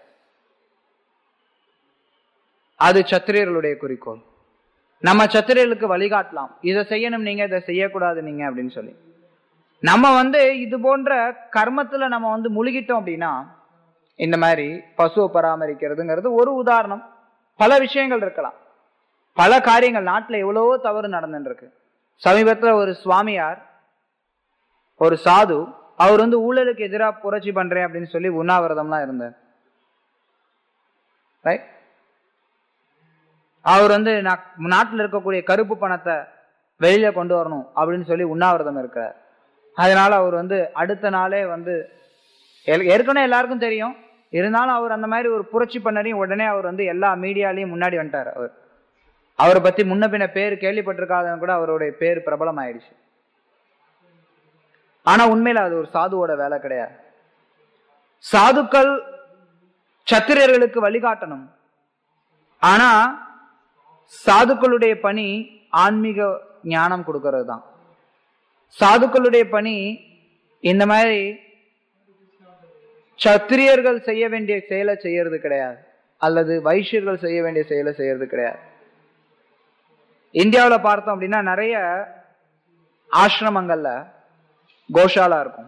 அது சத்திரியர்களுடைய குறிக்கோள் நம்ம சத்திரியர்களுக்கு வழிகாட்டலாம் இதை செய்யணும் நீங்க இதை செய்யக்கூடாது நீங்க அப்படின்னு சொல்லி நம்ம வந்து இது போன்ற கர்மத்துல நம்ம வந்து முழுகிட்டோம் அப்படின்னா இந்த மாதிரி பசுவை பராமரிக்கிறதுங்கிறது ஒரு உதாரணம் பல விஷயங்கள் இருக்கலாம் பல காரியங்கள் நாட்டுல எவ்வளவோ தவறு நடந்துட்டு இருக்கு சமீபத்துல ஒரு சுவாமியார் ஒரு சாது அவர் வந்து ஊழலுக்கு எதிராக புரட்சி பண்றேன் அப்படின்னு சொல்லி உண்ணாவிரதம்லாம் இருந்தார் ரைட் அவர் வந்து நான் நாட்டில் இருக்கக்கூடிய கருப்பு பணத்தை வெளியில கொண்டு வரணும் அப்படின்னு சொல்லி உண்ணாவிரதம் இருக்கிறார் அதனால அவர் வந்து அடுத்த நாளே வந்து எல்- ஏற்கனவே எல்லாருக்கும் தெரியும் இருந்தாலும் அவர் அந்த மாதிரி ஒரு புரட்சி பண்ணரையும் உடனே அவர் வந்து எல்லா மீடியாலையும் முன்னாடி வந்துட்டார் அவர் அவரை பத்தி முன்ன பின்ன பேர் கேள்விப்பட்டிருக்காதவங்க கூட அவருடைய பேர் பிரபலம் ஆயிடுச்சு ஆனா உண்மையில அது ஒரு சாதுவோட வேலை கிடையாது சாதுக்கள் சத்திரியர்களுக்கு வழிகாட்டணும் ஆனா சாதுக்களுடைய பணி ஆன்மீக ஞானம் கொடுக்கறது தான் சாதுக்களுடைய பணி இந்த மாதிரி சத்திரியர்கள் செய்ய வேண்டிய செயலை செய்யறது கிடையாது அல்லது வைஷ்யர்கள் செய்ய வேண்டிய செயலை செய்யறது கிடையாது இந்தியாவுல பார்த்தோம் அப்படின்னா நிறைய ஆசிரமங்கள்ல கோஷாலா இருக்கும்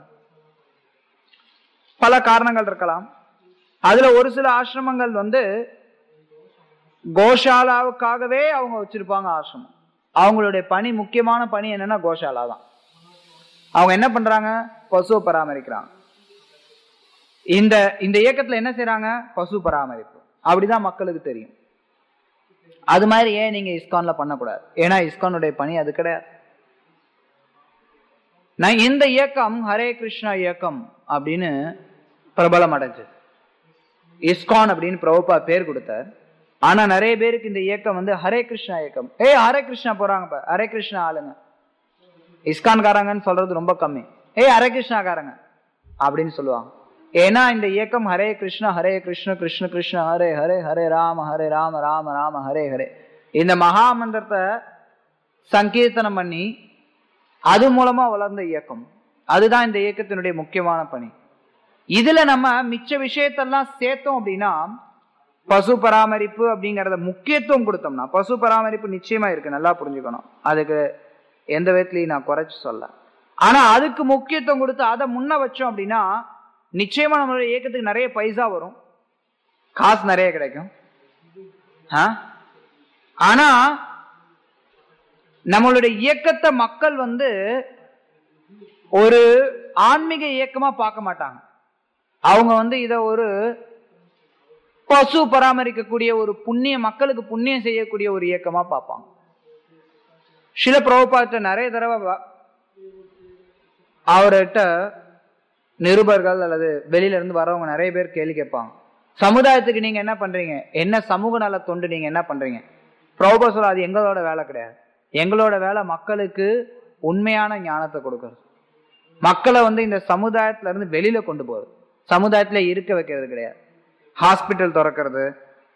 பல காரணங்கள் இருக்கலாம் அதுல ஒரு சில ஆசிரமங்கள் வந்து கோஷாலாவுக்காகவே அவங்க வச்சிருப்பாங்க ஆசிரமம் அவங்களுடைய பணி முக்கியமான பணி என்னன்னா கோஷாலா தான் அவங்க என்ன பண்றாங்க பசுவை பராமரிக்கிறாங்க இந்த இந்த இயக்கத்துல என்ன செய்றாங்க பசு பராமரிப்பு அப்படிதான் மக்களுக்கு தெரியும் அது மாதிரி ஏன் நீங்க இஸ்கான்ல பண்ணக்கூடாது ஏன்னா இஸ்கானுடைய பணி அது கிடையாது நான் இந்த இயக்கம் ஹரே கிருஷ்ணா இயக்கம் அப்படின்னு பிரபலம் அடைஞ்சது இஸ்கான் அப்படின்னு பிரபுபா பேர் கொடுத்தார் ஆனா நிறைய பேருக்கு இந்த இயக்கம் வந்து ஹரே கிருஷ்ணா இயக்கம் ஏய் ஹரே கிருஷ்ணா போறாங்க பாரு ஹரே கிருஷ்ணா ஆளுங்க இஸ்கான்காரங்கன்னு சொல்றது ரொம்ப கம்மி ஏய் ஹரே கிருஷ்ணாக்காரங்க அப்படின்னு சொல்லுவாங்க ஏன்னா இந்த இயக்கம் ஹரே கிருஷ்ணா ஹரே கிருஷ்ண கிருஷ்ண கிருஷ்ண ஹரே ஹரே ஹரே ராம ஹரே ராம ராம ராம ஹரே ஹரே இந்த மகா மந்திரத்தை சங்கீர்த்தனம் பண்ணி அது மூலமா வளர்ந்த இயக்கம் அதுதான் இந்த இயக்கத்தினுடைய முக்கியமான பணி இதுல நம்ம மிச்ச விஷயத்தெல்லாம் சேர்த்தோம் அப்படின்னா பசு பராமரிப்பு அப்படிங்கறத முக்கியத்துவம் கொடுத்தோம்னா பசு பராமரிப்பு நிச்சயமா இருக்கு நல்லா புரிஞ்சுக்கணும் அதுக்கு எந்த விதத்திலையும் நான் குறைச்சு சொல்ல ஆனா அதுக்கு முக்கியத்துவம் கொடுத்து அதை முன்ன வச்சோம் அப்படின்னா நிச்சயமா நம்மளுடைய இயக்கத்துக்கு நிறைய பைசா வரும் காசு நிறைய கிடைக்கும் ஆ? ஆனா நம்மளுடைய இயக்கத்தை மக்கள் வந்து ஒரு ஆன்மீக இயக்கமா பார்க்க மாட்டாங்க அவங்க வந்து இத ஒரு பசு பராமரிக்கக்கூடிய ஒரு புண்ணிய மக்களுக்கு புண்ணியம் செய்யக்கூடிய ஒரு இயக்கமா பார்ப்பாங்க சில பிரபுபாத்த நிறைய தடவை வ- அவர்கிட்ட நிருபர்கள் அல்லது வெளியில இருந்து வரவங்க நிறைய பேர் கேள்வி கேட்பாங்க சமுதாயத்துக்கு நீங்க என்ன பண்றீங்க என்ன சமூக நல தொண்டு நீங்க என்ன பண்றீங்க பிரபுபா சொல்ல அது எங்களோட வேலை கிடையாது எங்களோட வேலை மக்களுக்கு உண்மையான ஞானத்தை கொடுக்கறது மக்களை வந்து இந்த சமுதாயத்துல இருந்து வெளியில கொண்டு போகுது சமுதாயத்துல இருக்க வைக்கிறது கிடையாது ஹாஸ்பிட்டல் திறக்கிறது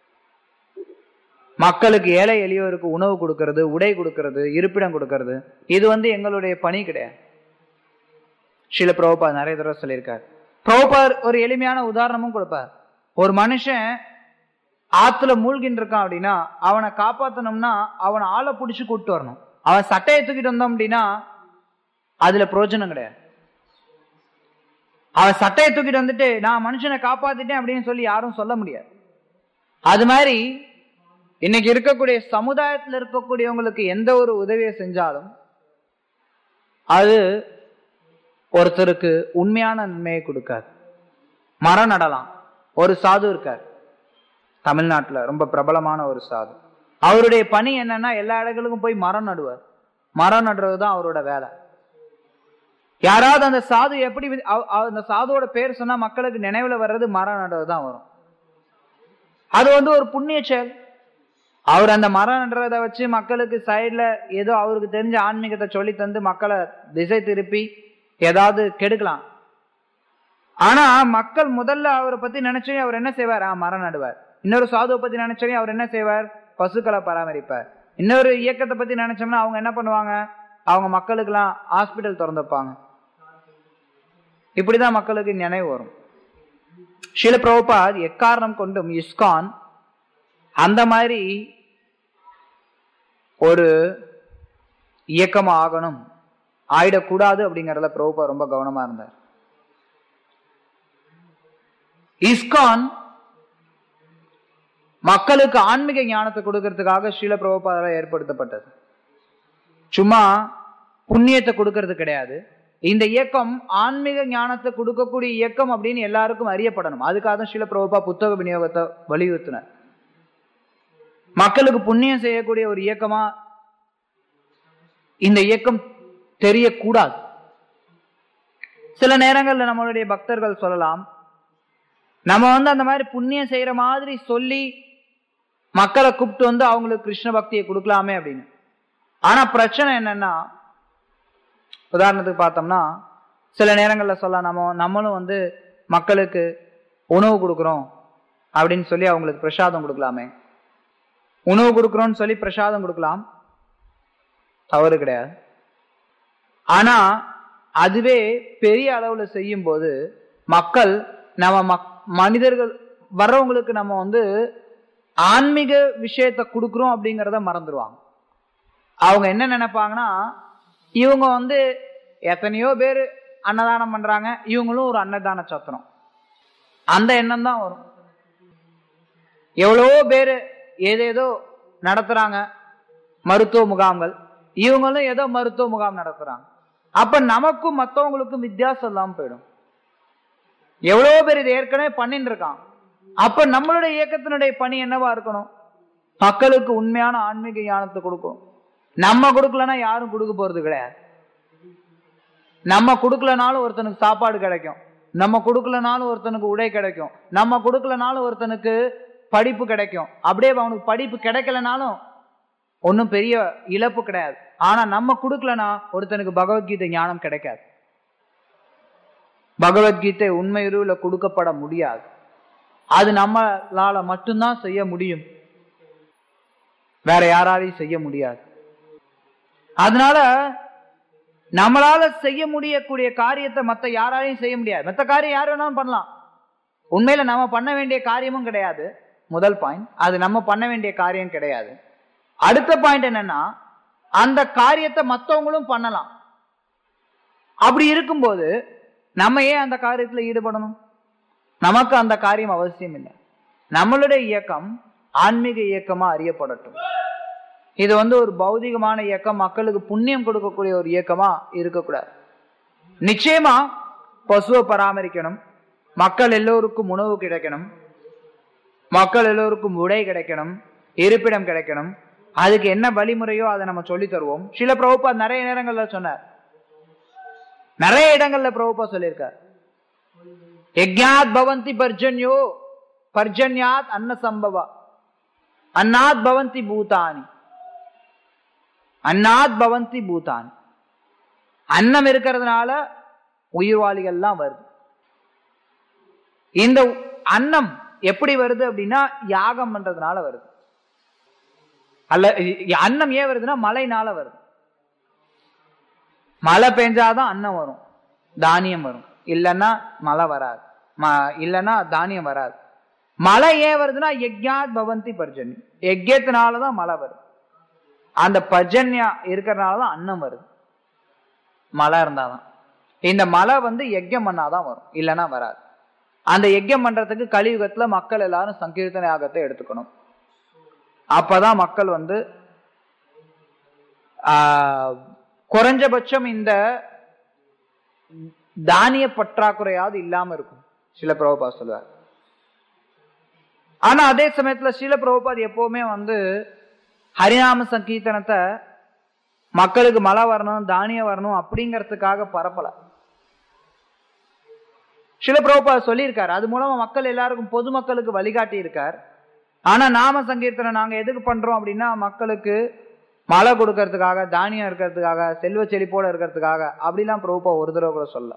மக்களுக்கு ஏழை எளியோருக்கு உணவு கொடுக்கறது உடை கொடுக்கறது இருப்பிடம் கொடுக்கறது இது வந்து எங்களுடைய பணி கிடையாது ஸ்ரீல பிரபுபா நிறைய தடவை சொல்லியிருக்காரு பிரபுபா ஒரு எளிமையான உதாரணமும் கொடுப்பார் ஒரு மனுஷன் ஆத்துல மூழ்கின்னு இருக்கான் அப்படின்னா அவனை காப்பாத்தணும்னா அவனை ஆளை பிடிச்சு கூட்டு வரணும் அவன் சட்டையை தூக்கிட்டு வந்தோம் அப்படின்னா அதுல பிரயோஜனம் கிடையாது அவன் சட்டையை தூக்கிட்டு வந்துட்டு நான் மனுஷனை காப்பாத்திட்டேன் அப்படின்னு சொல்லி யாரும் சொல்ல முடியாது அது மாதிரி இன்னைக்கு இருக்கக்கூடிய சமுதாயத்தில் இருக்கக்கூடியவங்களுக்கு எந்த ஒரு உதவியை செஞ்சாலும் அது ஒருத்தருக்கு உண்மையான நன்மையை கொடுக்காது மரம் நடலாம் ஒரு சாது இருக்கார் தமிழ்நாட்டுல ரொம்ப பிரபலமான ஒரு சாது அவருடைய பணி என்னன்னா எல்லா இடங்களுக்கும் போய் மரம் நடுவார் மரம் நடுறது தான் அவரோட வேலை யாராவது அந்த சாது எப்படி வி- அவ- அவ- அந்த சாதுவோட பேர் சொன்னா மக்களுக்கு நினைவுல வர்றது மரம் நடுறது தான் வரும் அது வந்து ஒரு புண்ணிய செயல் அவர் அந்த மரம் நடுறதை வச்சு மக்களுக்கு சைடுல ஏதோ அவருக்கு தெரிஞ்ச ஆன்மீகத்தை சொல்லி தந்து மக்களை திசை திருப்பி ஏதாவது கெடுக்கலாம் ஆனா மக்கள் முதல்ல அவரை பத்தி நினைச்சே அவர் என்ன செய்வார் ஆ, மரம் நடுவார் இன்னொரு சாதுவை பத்தி நினைச்சே அவர் என்ன செய்வார் பசுக்களை பராமரிப்பார் இன்னொரு இயக்கத்தை பத்தி நினைச்சோம்னா அவங்க என்ன பண்ணுவாங்க அவங்க மக்களுக்கெல்லாம் ஹாஸ்பிட்டல் திறந்து வைப்பாங்க இப்படிதான் மக்களுக்கு நினைவு வரும் ஷீல பிரபுபாத் எக்காரணம் கொண்டும் இஸ்கான் அந்த மாதிரி ஒரு இயக்கமா ஆகணும் ஆயிடக்கூடாது அப்படிங்கறதுல பிரபுபா ரொம்ப கவனமா இருந்தார் இஸ்கான் மக்களுக்கு ஆன்மீக ஞானத்தை கொடுக்கறதுக்காக ஸ்ரீல பிரபுபாதால ஏற்படுத்தப்பட்டது சும்மா புண்ணியத்தை கொடுக்கறது கிடையாது இந்த இயக்கம் ஆன்மீக ஞானத்தை கொடுக்கக்கூடிய இயக்கம் அப்படின்னு எல்லாருக்கும் அறியப்படணும் அதுக்காக தான் ஸ்ரீல பிரபுபா புத்தக விநியோகத்தை வலியுறுத்தினார் மக்களுக்கு புண்ணியம் செய்யக்கூடிய ஒரு இயக்கமா இந்த இயக்கம் தெரியக்கூடாது சில நேரங்கள்ல நம்மளுடைய பக்தர்கள் சொல்லலாம் நம்ம வந்து அந்த மாதிரி புண்ணியம் செய்யற மாதிரி சொல்லி மக்களை கூப்பிட்டு வந்து அவங்களுக்கு கிருஷ்ண பக்தியை கொடுக்கலாமே அப்படின்னு ஆனா பிரச்சனை என்னன்னா உதாரணத்துக்கு பார்த்தோம்னா சில நேரங்கள்ல சொல்ல நம்ம நம்மளும் வந்து மக்களுக்கு உணவு கொடுக்குறோம் அப்படின்னு சொல்லி அவங்களுக்கு பிரசாதம் கொடுக்கலாமே உணவு கொடுக்குறோம்னு சொல்லி பிரசாதம் கொடுக்கலாம் தவறு கிடையாது ஆனா அதுவே பெரிய அளவுல செய்யும் போது மக்கள் நம்ம மக்- மனிதர்கள் வர்றவங்களுக்கு நம்ம வந்து ஆன்மீக விஷயத்த கொடுக்குறோம் அப்படிங்கறத மறந்துடுவாங்க அவங்க என்ன நினைப்பாங்கன்னா இவங்க வந்து எத்தனையோ பேர் அன்னதானம் பண்றாங்க இவங்களும் ஒரு அன்னதான சத்திரம் அந்த எண்ணம் தான் வரும் எவ்வளவோ பேர் ஏதேதோ நடத்துறாங்க மருத்துவ முகாம்கள் இவங்களும் ஏதோ மருத்துவ முகாம் நடத்துறாங்க அப்ப நமக்கும் மத்தவங்களுக்கும் வித்தியாசம் இல்லாம போயிடும் எவ்வளவோ பேர் இது ஏற்கனவே பண்ணிட்டு இருக்கான் அப்ப நம்மளுடைய இயக்கத்தினுடைய பணி என்னவா இருக்கணும் மக்களுக்கு உண்மையான ஆன்மீக ஞானத்தை கொடுக்கணும் நம்ம கொடுக்கலன்னா யாரும் கொடுக்க போறது கிடையாது நம்ம கொடுக்கலனாலும் ஒருத்தனுக்கு சாப்பாடு கிடைக்கும் நம்ம கொடுக்கலனாலும் ஒருத்தனுக்கு உடை கிடைக்கும் நம்ம கொடுக்கலனாலும் ஒருத்தனுக்கு படிப்பு கிடைக்கும் அப்படியே அவனுக்கு படிப்பு கிடைக்கலனாலும் ஒன்றும் பெரிய இழப்பு கிடையாது ஆனா நம்ம கொடுக்கலனா ஒருத்தனுக்கு பகவத்கீதை ஞானம் கிடைக்காது பகவத்கீதை உண்மை உருவில கொடுக்கப்பட முடியாது அது நம்மளால மட்டும்தான் செய்ய முடியும் வேற யாராலையும் செய்ய முடியாது அதனால நம்மளால செய்ய முடியக்கூடிய காரியத்தை மத்த யாராலையும் செய்ய முடியாது மத்த காரியம் யார் வேணாலும் பண்ணலாம் உண்மையில நம்ம பண்ண வேண்டிய காரியமும் கிடையாது முதல் பாயிண்ட் அது நம்ம பண்ண வேண்டிய காரியம் கிடையாது அடுத்த பாயிண்ட் என்னன்னா அந்த காரியத்தை மத்தவங்களும் பண்ணலாம் அப்படி இருக்கும்போது நம்ம ஏன் அந்த காரியத்துல ஈடுபடணும் நமக்கு அந்த காரியம் அவசியம் இல்லை நம்மளுடைய இயக்கம் ஆன்மீக இயக்கமா அறியப்படட்டும் இது வந்து ஒரு பௌதிகமான இயக்கம் மக்களுக்கு புண்ணியம் கொடுக்கக்கூடிய ஒரு இயக்கமா இருக்கக்கூடாது நிச்சயமா பசுவை பராமரிக்கணும் மக்கள் எல்லோருக்கும் உணவு கிடைக்கணும் மக்கள் எல்லோருக்கும் உடை கிடைக்கணும் இருப்பிடம் கிடைக்கணும் அதுக்கு என்ன வழிமுறையோ அதை நம்ம சொல்லி தருவோம் சில பிரபுப்பா நிறைய நேரங்கள்ல சொன்னார் நிறைய இடங்கள்ல பிரபுப்பா சொல்லியிருக்கார் யஜ்ஞாத் பவந்தி பர்ஜன்யோ பர்ஜன்யாத் அன்ன சம்பவா அன்னாத் பவந்தி பூதானி அன்னாத் பவந்தி பூதானி அன்னம் இருக்கிறதுனால உயிர்வாளிகள்லாம் வருது இந்த அன்னம் எப்படி வருது அப்படின்னா யாகம் பண்றதுனால வருது அல்ல இ- அன்னம் ஏன் வருதுன்னா மழைனால வருது மழை பெஞ்சாதான் அன்னம் வரும் தானியம் வரும் இல்லைன்னா மழை வராது ம- இல்லைன்னா தானியம் வராது மழை ஏன் வருதுன்னா யஜ்ஞாத் பவந்தி பர்ஜன்யம் யஜ்யத்தினாலதான் மழை வருது அந்த பர்ஜன்யா இருக்கிறதுனாலதான் அன்னம் வருது மழை இருந்தாதான் இந்த மழை வந்து யஜ்யம் பண்ணாதான் வரும் இல்லைன்னா வராது அந்த யஜ்யம் பண்றதுக்கு கலியுகத்துல மக்கள் எல்லாரும் சங்கீர்த்தன யாகத்தை எடுத்துக்கணும் அப்பதான் மக்கள் வந்து ஆஹ், குறைஞ்சபட்சம் இந்த தானிய பற்றாக்குறையாவது இல்லாம இருக்கும் சில பிரபுபா சொல்லுவார் ஆனா அதே சமயத்துல சில பிரபுபாத் எப்பவுமே வந்து ஹரிநாம சங்கீர்த்தனத்தை மக்களுக்கு மழை வரணும் தானியம் வரணும் அப்படிங்கறதுக்காக பரப்பல சில பிரபுபாத் சொல்லியிருக்காரு அது மூலமா மக்கள் எல்லாருக்கும் பொதுமக்களுக்கு வழிகாட்டி இருக்கார் ஆனா நாம சங்கீர்த்தனம் நாங்க எதுக்கு பண்றோம் அப்படின்னா மக்களுக்கு மழை கொடுக்கறதுக்காக தானியம் இருக்கிறதுக்காக செல்வ செழிப்போட இருக்கிறதுக்காக அப்படிலாம் பிரபுபா ஒரு தடவை கூட சொல்ல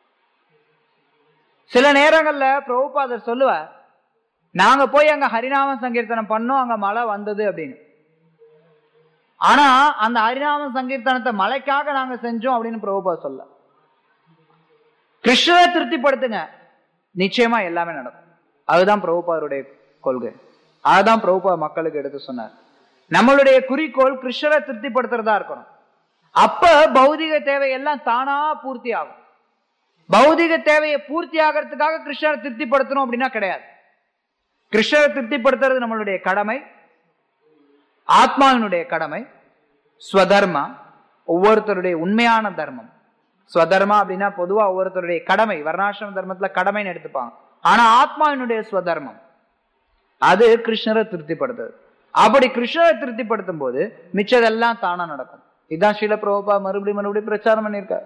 சில நேரங்கள்ல பிரபுபாதர் சொல்லுவார் நாங்க போய் அங்க ஹரிநாம சங்கீர்த்தனம் பண்ணோம் அங்க மழை வந்தது அப்படின்னு ஆனா அந்த ஹரிநாம சங்கீர்த்தனத்தை மழைக்காக நாங்க செஞ்சோம் அப்படின்னு பிரபுபா சொல்ல கிருஷ்ணரை திருப்திப்படுத்துங்க நிச்சயமா எல்லாமே நடக்கும் அதுதான் பிரபுபாதருடைய கொள்கை அதுதான் பிரபுபா மக்களுக்கு எடுத்து சொன்னார் நம்மளுடைய குறிக்கோள் கிருஷ்ணரை திருப்திப்படுத்துறதா இருக்கணும் அப்ப பௌதிக தேவை எல்லாம் தானா பூர்த்தி ஆகும் பௌதிக தேவையை பூர்த்தி ஆகிறதுக்காக கிருஷ்ணரை திருப்திப்படுத்தணும் அப்படின்னா கிடையாது கிருஷ்ணரை திருப்திப்படுத்துறது நம்மளுடைய கடமை ஆத்மாவினுடைய கடமை ஸ்வதர்மா ஒவ்வொருத்தருடைய உண்மையான தர்மம் ஸ்வதர்மா அப்படின்னா பொதுவா ஒவ்வொருத்தருடைய கடமை வர்ணாசிரம தர்மத்துல கடமைன்னு எடுத்துப்பாங்க ஆனா ஆத்மாவினுடைய ஸ்வதர்மம் அது கிருஷ்ணரை திருப்திப்படுத்துது அப்படி கிருஷ்ணரை திருப்திப்படுத்தும் போது மிச்சதெல்லாம் தானா நடக்கும் இதான் ஸ்ரீல பிரபுபா மறுபடியும் மறுபடியும் பிரச்சாரம் பண்ணியிருக்கார்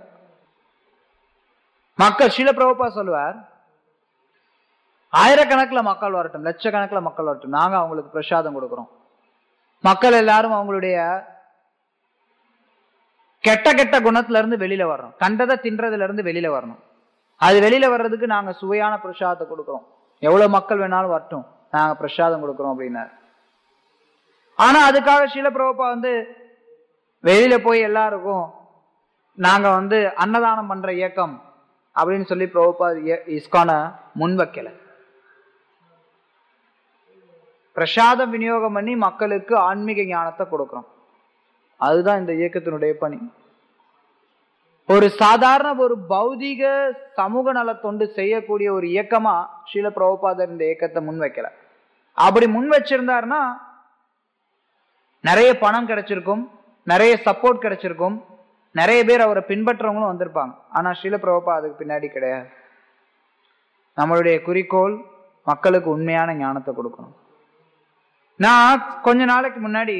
மக்கள் ஸ்ரீல பிரபுபா சொல்லுவார் ஆயிரக்கணக்குல மக்கள் வரட்டும் லட்சக்கணக்குல மக்கள் வரட்டும் நாங்க அவங்களுக்கு பிரசாதம் கொடுக்கிறோம் மக்கள் எல்லாரும் அவங்களுடைய கெட்ட கெட்ட குணத்துல இருந்து வெளியில வரணும் கண்டதை தின்றதுல இருந்து வெளியில வரணும் அது வெளியில வர்றதுக்கு நாங்க சுவையான பிரசாதத்தை கொடுக்கிறோம் எவ்வளவு மக்கள் வேணாலும் வரட்டும் நாங்க பிரசாதம் கொடுக்கிறோம் அப்படின்னாரு ஆனா அதுக்காக ஷீல பிரபுப்பா வந்து வெளியில போய் எல்லாருக்கும் நாங்க வந்து அன்னதானம் பண்ற இயக்கம் அப்படின்னு சொல்லி பிரபுப்பா இஸ்கான முன் வைக்கல பிரசாதம் விநியோகம் பண்ணி மக்களுக்கு ஆன்மீக ஞானத்தை கொடுக்கிறோம் அதுதான் இந்த இயக்கத்தினுடைய பணி ஒரு சாதாரண ஒரு பௌதிக சமூக நல தொண்டு செய்யக்கூடிய ஒரு இயக்கமா ஸ்ரீல பிரபுபாதர் இந்த இயக்கத்தை முன் வைக்கல அப்படி முன் வச்சிருந்தாருன்னா நிறைய பணம் கிடைச்சிருக்கும் நிறைய சப்போர்ட் கிடைச்சிருக்கும் நிறைய பேர் அவரை பின்பற்றவங்களும் வந்திருப்பாங்க ஆனா ஸ்ரீல பிரபுபா அதுக்கு பின்னாடி கிடையாது நம்மளுடைய குறிக்கோள் மக்களுக்கு உண்மையான ஞானத்தை கொடுக்கணும் நான் கொஞ்ச நாளைக்கு முன்னாடி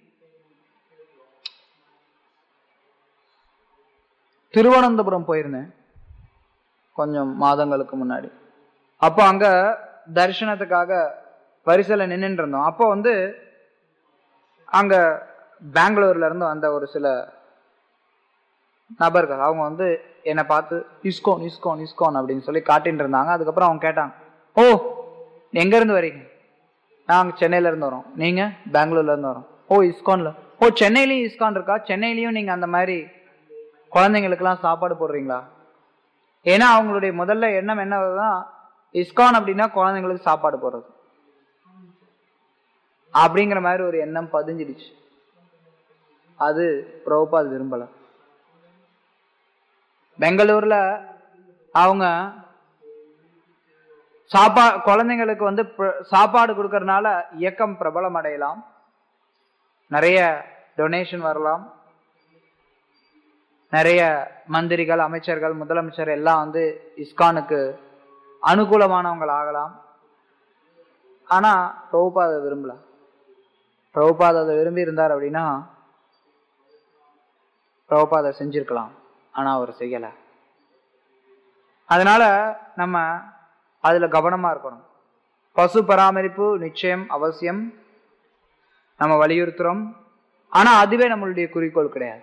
திருவனந்தபுரம் போயிருந்தேன் கொஞ்சம் மாதங்களுக்கு முன்னாடி அப்போ அங்க தரிசனத்துக்காக வரிசையில நின்றுட்டு இருந்தோம் அப்போ வந்து அங்க பெங்களூர்ல இருந்து வந்த ஒரு சில நபர்கள் அவங்க வந்து என்னை பார்த்து இஸ்கோன் இஸ்கோன் இஸ்கோன் அப்படின்னு சொல்லி காட்டின்னு இருந்தாங்க அதுக்கப்புறம் அவங்க கேட்டாங்க ஓ எங்க இருந்து வரீங்க நாங்க சென்னையில இருந்து வரோம் நீங்க பெங்களூர்ல இருந்து வரோம் ஓ இஸ்கான்ல ஓ சென்னையிலயும் இஸ்கான் இருக்கா சென்னையிலயும் நீங்க அந்த மாதிரி குழந்தைங்களுக்கெல்லாம் சாப்பாடு போடுறீங்களா ஏன்னா அவங்களுடைய முதல்ல எண்ணம் என்னதான் இஸ்கான் அப்படின்னா குழந்தைங்களுக்கு சாப்பாடு போடுறது அப்படிங்கிற மாதிரி ஒரு எண்ணம் பதிஞ்சிடுச்சு அது பிரபுபாத் விரும்பல பெங்களூர்ல அவங்க சாப்பா குழந்தைங்களுக்கு வந்து பிர- சாப்பாடு கொடுக்கறதுனால இயக்கம் பிரபலம் அடையலாம் நிறைய டொனேஷன் வரலாம் நிறைய மந்திரிகள் அமைச்சர்கள் முதலமைச்சர் எல்லாம் வந்து இஸ்கானுக்கு அனுகூலமானவங்கள் ஆகலாம் ஆனா பிரபுபாத விரும்பல பிரபுபாத அதை விரும்பி இருந்தார் அப்படின்னா பிரபுபாத செஞ்சிருக்கலாம் ஆனா அவர் செய்யல அதனால நம்ம அதுல கவனமா இருக்கணும் பசு பராமரிப்பு நிச்சயம் அவசியம் நம்ம வலியுறுத்துறோம் ஆனா அதுவே நம்மளுடைய குறிக்கோள் கிடையாது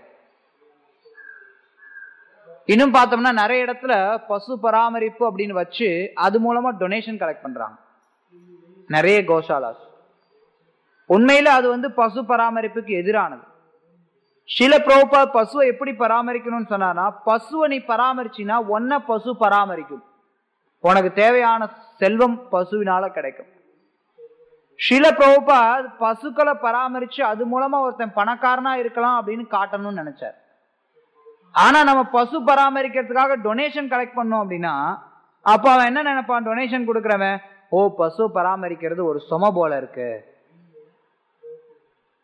இன்னும் பார்த்தோம்னா நிறைய இடத்துல பசு பராமரிப்பு அப்படின்னு வச்சு அது மூலமா டொனேஷன் கலெக்ட் பண்றாங்க நிறைய கோசாலாஸ் உண்மையில அது வந்து பசு பராமரிப்புக்கு எதிரானது சில பிரபுபா பசுவை எப்படி பராமரிக்கணும்னு சொன்னானா பசுவை நீ பராமரிச்சினா ஒன்ன பசு பராமரிக்கும் உனக்கு தேவையான செல்வம் பசுவினால கிடைக்கும் சில பிரபுபா பசுக்களை பராமரிச்சு அது மூலமா ஒருத்தன் பணக்காரனா இருக்கலாம் அப்படின்னு காட்டணும்னு நினைச்சார் ஆனா நம்ம பசு பராமரிக்கிறதுக்காக டொனேஷன் கலெக்ட் பண்ணோம் அப்படின்னா அப்ப அவன் என்ன நினைப்பான் டொனேஷன் கொடுக்கறவன் ஓ பசு பராமரிக்கிறது ஒரு சும போல இருக்கு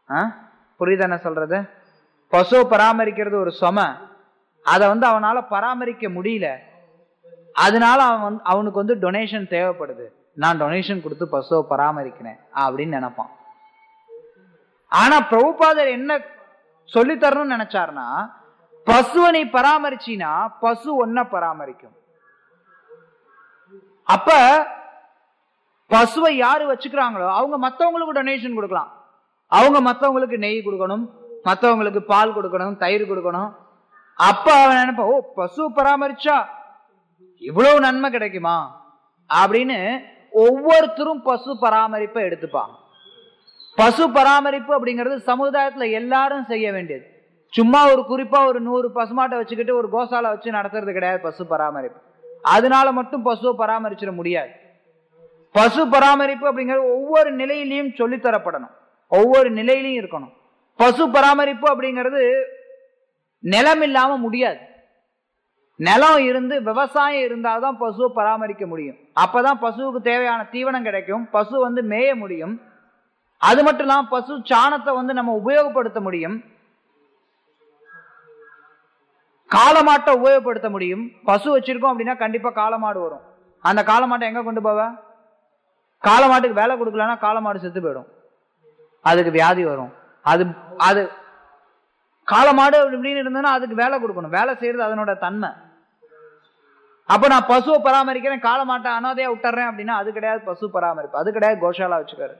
ஆ புரியுது என்ன சொல்றது பசுவை பராமரிக்கிறது ஒரு சும அதை வந்து அவனால பராமரிக்க முடியல அதனால அவன் வந்து அவனுக்கு வந்து டொனேஷன் தேவைப்படுது நான் டொனேஷன் கொடுத்து பசுவை பராமரிக்கிறேன் அப்படின்னு நினைப்பான் ஆனா பிரபுபாதர் என்ன சொல்லி தரணும்னு நினைச்சாருன்னா பசுவை நீ பராமரிச்சினா பசு ஒன்ன பராமரிக்கும் அப்ப பசுவை யாரு வச்சுக்கிறாங்களோ அவங்க மத்தவங்களுக்கு டொனேஷன் கொடுக்கலாம் அவங்க மத்தவங்களுக்கு நெய் கொடுக்கணும் மத்தவங்களுக்கு பால் கொடுக்கணும் தயிர் கொடுக்கணும் அப்ப அவன் நினைப்பான் ஓ பசு பராமரிச்சா இவ்வளவு நன்மை கிடைக்குமா அப்படின்னு ஒவ்வொருத்தரும் பசு பராமரிப்பை எடுத்துப்பாங்க பசு பராமரிப்பு அப்படிங்கிறது சமுதாயத்துல எல்லாரும் செய்ய வேண்டியது சும்மா ஒரு குறிப்பா ஒரு நூறு பசுமாட்டை வச்சுக்கிட்டு ஒரு கோசாலை வச்சு நடத்துறது கிடையாது பசு பராமரிப்பு அதனால மட்டும் பசுவை பராமரிச்சிட முடியாது பசு பராமரிப்பு அப்படிங்கிறது ஒவ்வொரு நிலையிலையும் சொல்லித்தரப்படணும் ஒவ்வொரு நிலையிலையும் இருக்கணும் பசு பராமரிப்பு அப்படிங்கிறது நிலம் இல்லாம முடியாது நிலம் இருந்து விவசாயம் இருந்தாதான் பசுவை பராமரிக்க முடியும் அப்பதான் பசுவுக்கு தேவையான தீவனம் கிடைக்கும் பசு வந்து மேய முடியும் அது மட்டும் இல்லாம பசு சாணத்தை வந்து நம்ம உபயோகப்படுத்த முடியும் காளமாட்டை உபயோகப்படுத்த முடியும் பசு வச்சிருக்கோம் அப்படின்னா கண்டிப்பா காளமாடு வரும் அந்த காளமாட்டை எங்க கொண்டு போவ காளமாட்டுக்கு வேலை கொடுக்கலன்னா காளமாடு செத்து போயிடும் அதுக்கு வியாதி வரும் அது அது காளமாடு அப்படின்னு இருந்ததுன்னா அதுக்கு வேலை கொடுக்கணும் வேலை செய்யறது அதனோட தன்மை அப்ப நான் பசுவை பராமரிக்கிறேன் காளமாட்டை அனாதையா விட்டுறேன் அப்படின்னா அது கிடையாது பசு பராமரிப்பு அது கிடையாது கோஷாலா வச்சுக்காரு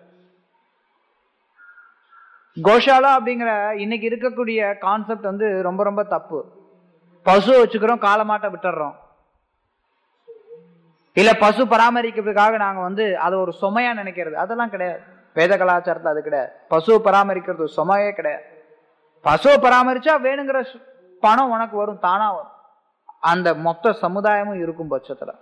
கோஷாலா அப்படிங்கிற இன்னைக்கு இருக்கக்கூடிய கான்செப்ட் வந்து ரொம்ப ரொம்ப தப்பு பசு வச்சுக்கிறோம் காலமாட்டை விட்டுறோம் இல்ல பசு பராமரிக்கிறதுக்காக நாங்க வந்து அதை ஒரு சுமையா நினைக்கிறது அதெல்லாம் கிடையாது வேத கலாச்சாரத்துல அது கிடையாது பசுவை பராமரிக்கிறது ஒரு சுமையே கிடையாது பசுவை பராமரிச்சா வேணுங்கிற சு- பணம் உனக்கு வரும் தானா வரும் அந்த மொத்த சமுதாயமும் இருக்கும் பட்சத்துல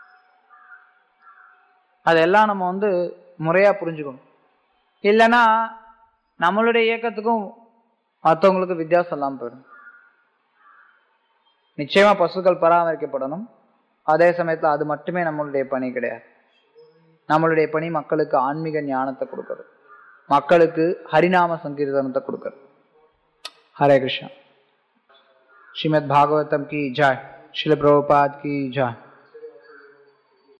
அதெல்லாம் நம்ம வந்து முறையா புரிஞ்சுக்கணும் இல்லைன்னா நம்மளுடைய இயக்கத்துக்கும் மற்றவங்களுக்கு வித்தியாசம் இல்லாமல் போயிடும் நிச்சயமா பசுக்கள் பராமரிக்கப்படணும் அதே சமயத்துல அது மட்டுமே நம்மளுடைய பணி கிடையாது நம்மளுடைய பணி மக்களுக்கு ஆன்மீக ஞானத்தை கொடுக்கறது மக்களுக்கு ஹரிநாம சங்கீர்த்தனத்தை கொடுக்கறது ஹரே கிருஷ்ணா श्रीमद् भागवतम की जय शिल प्रभुपाद की जय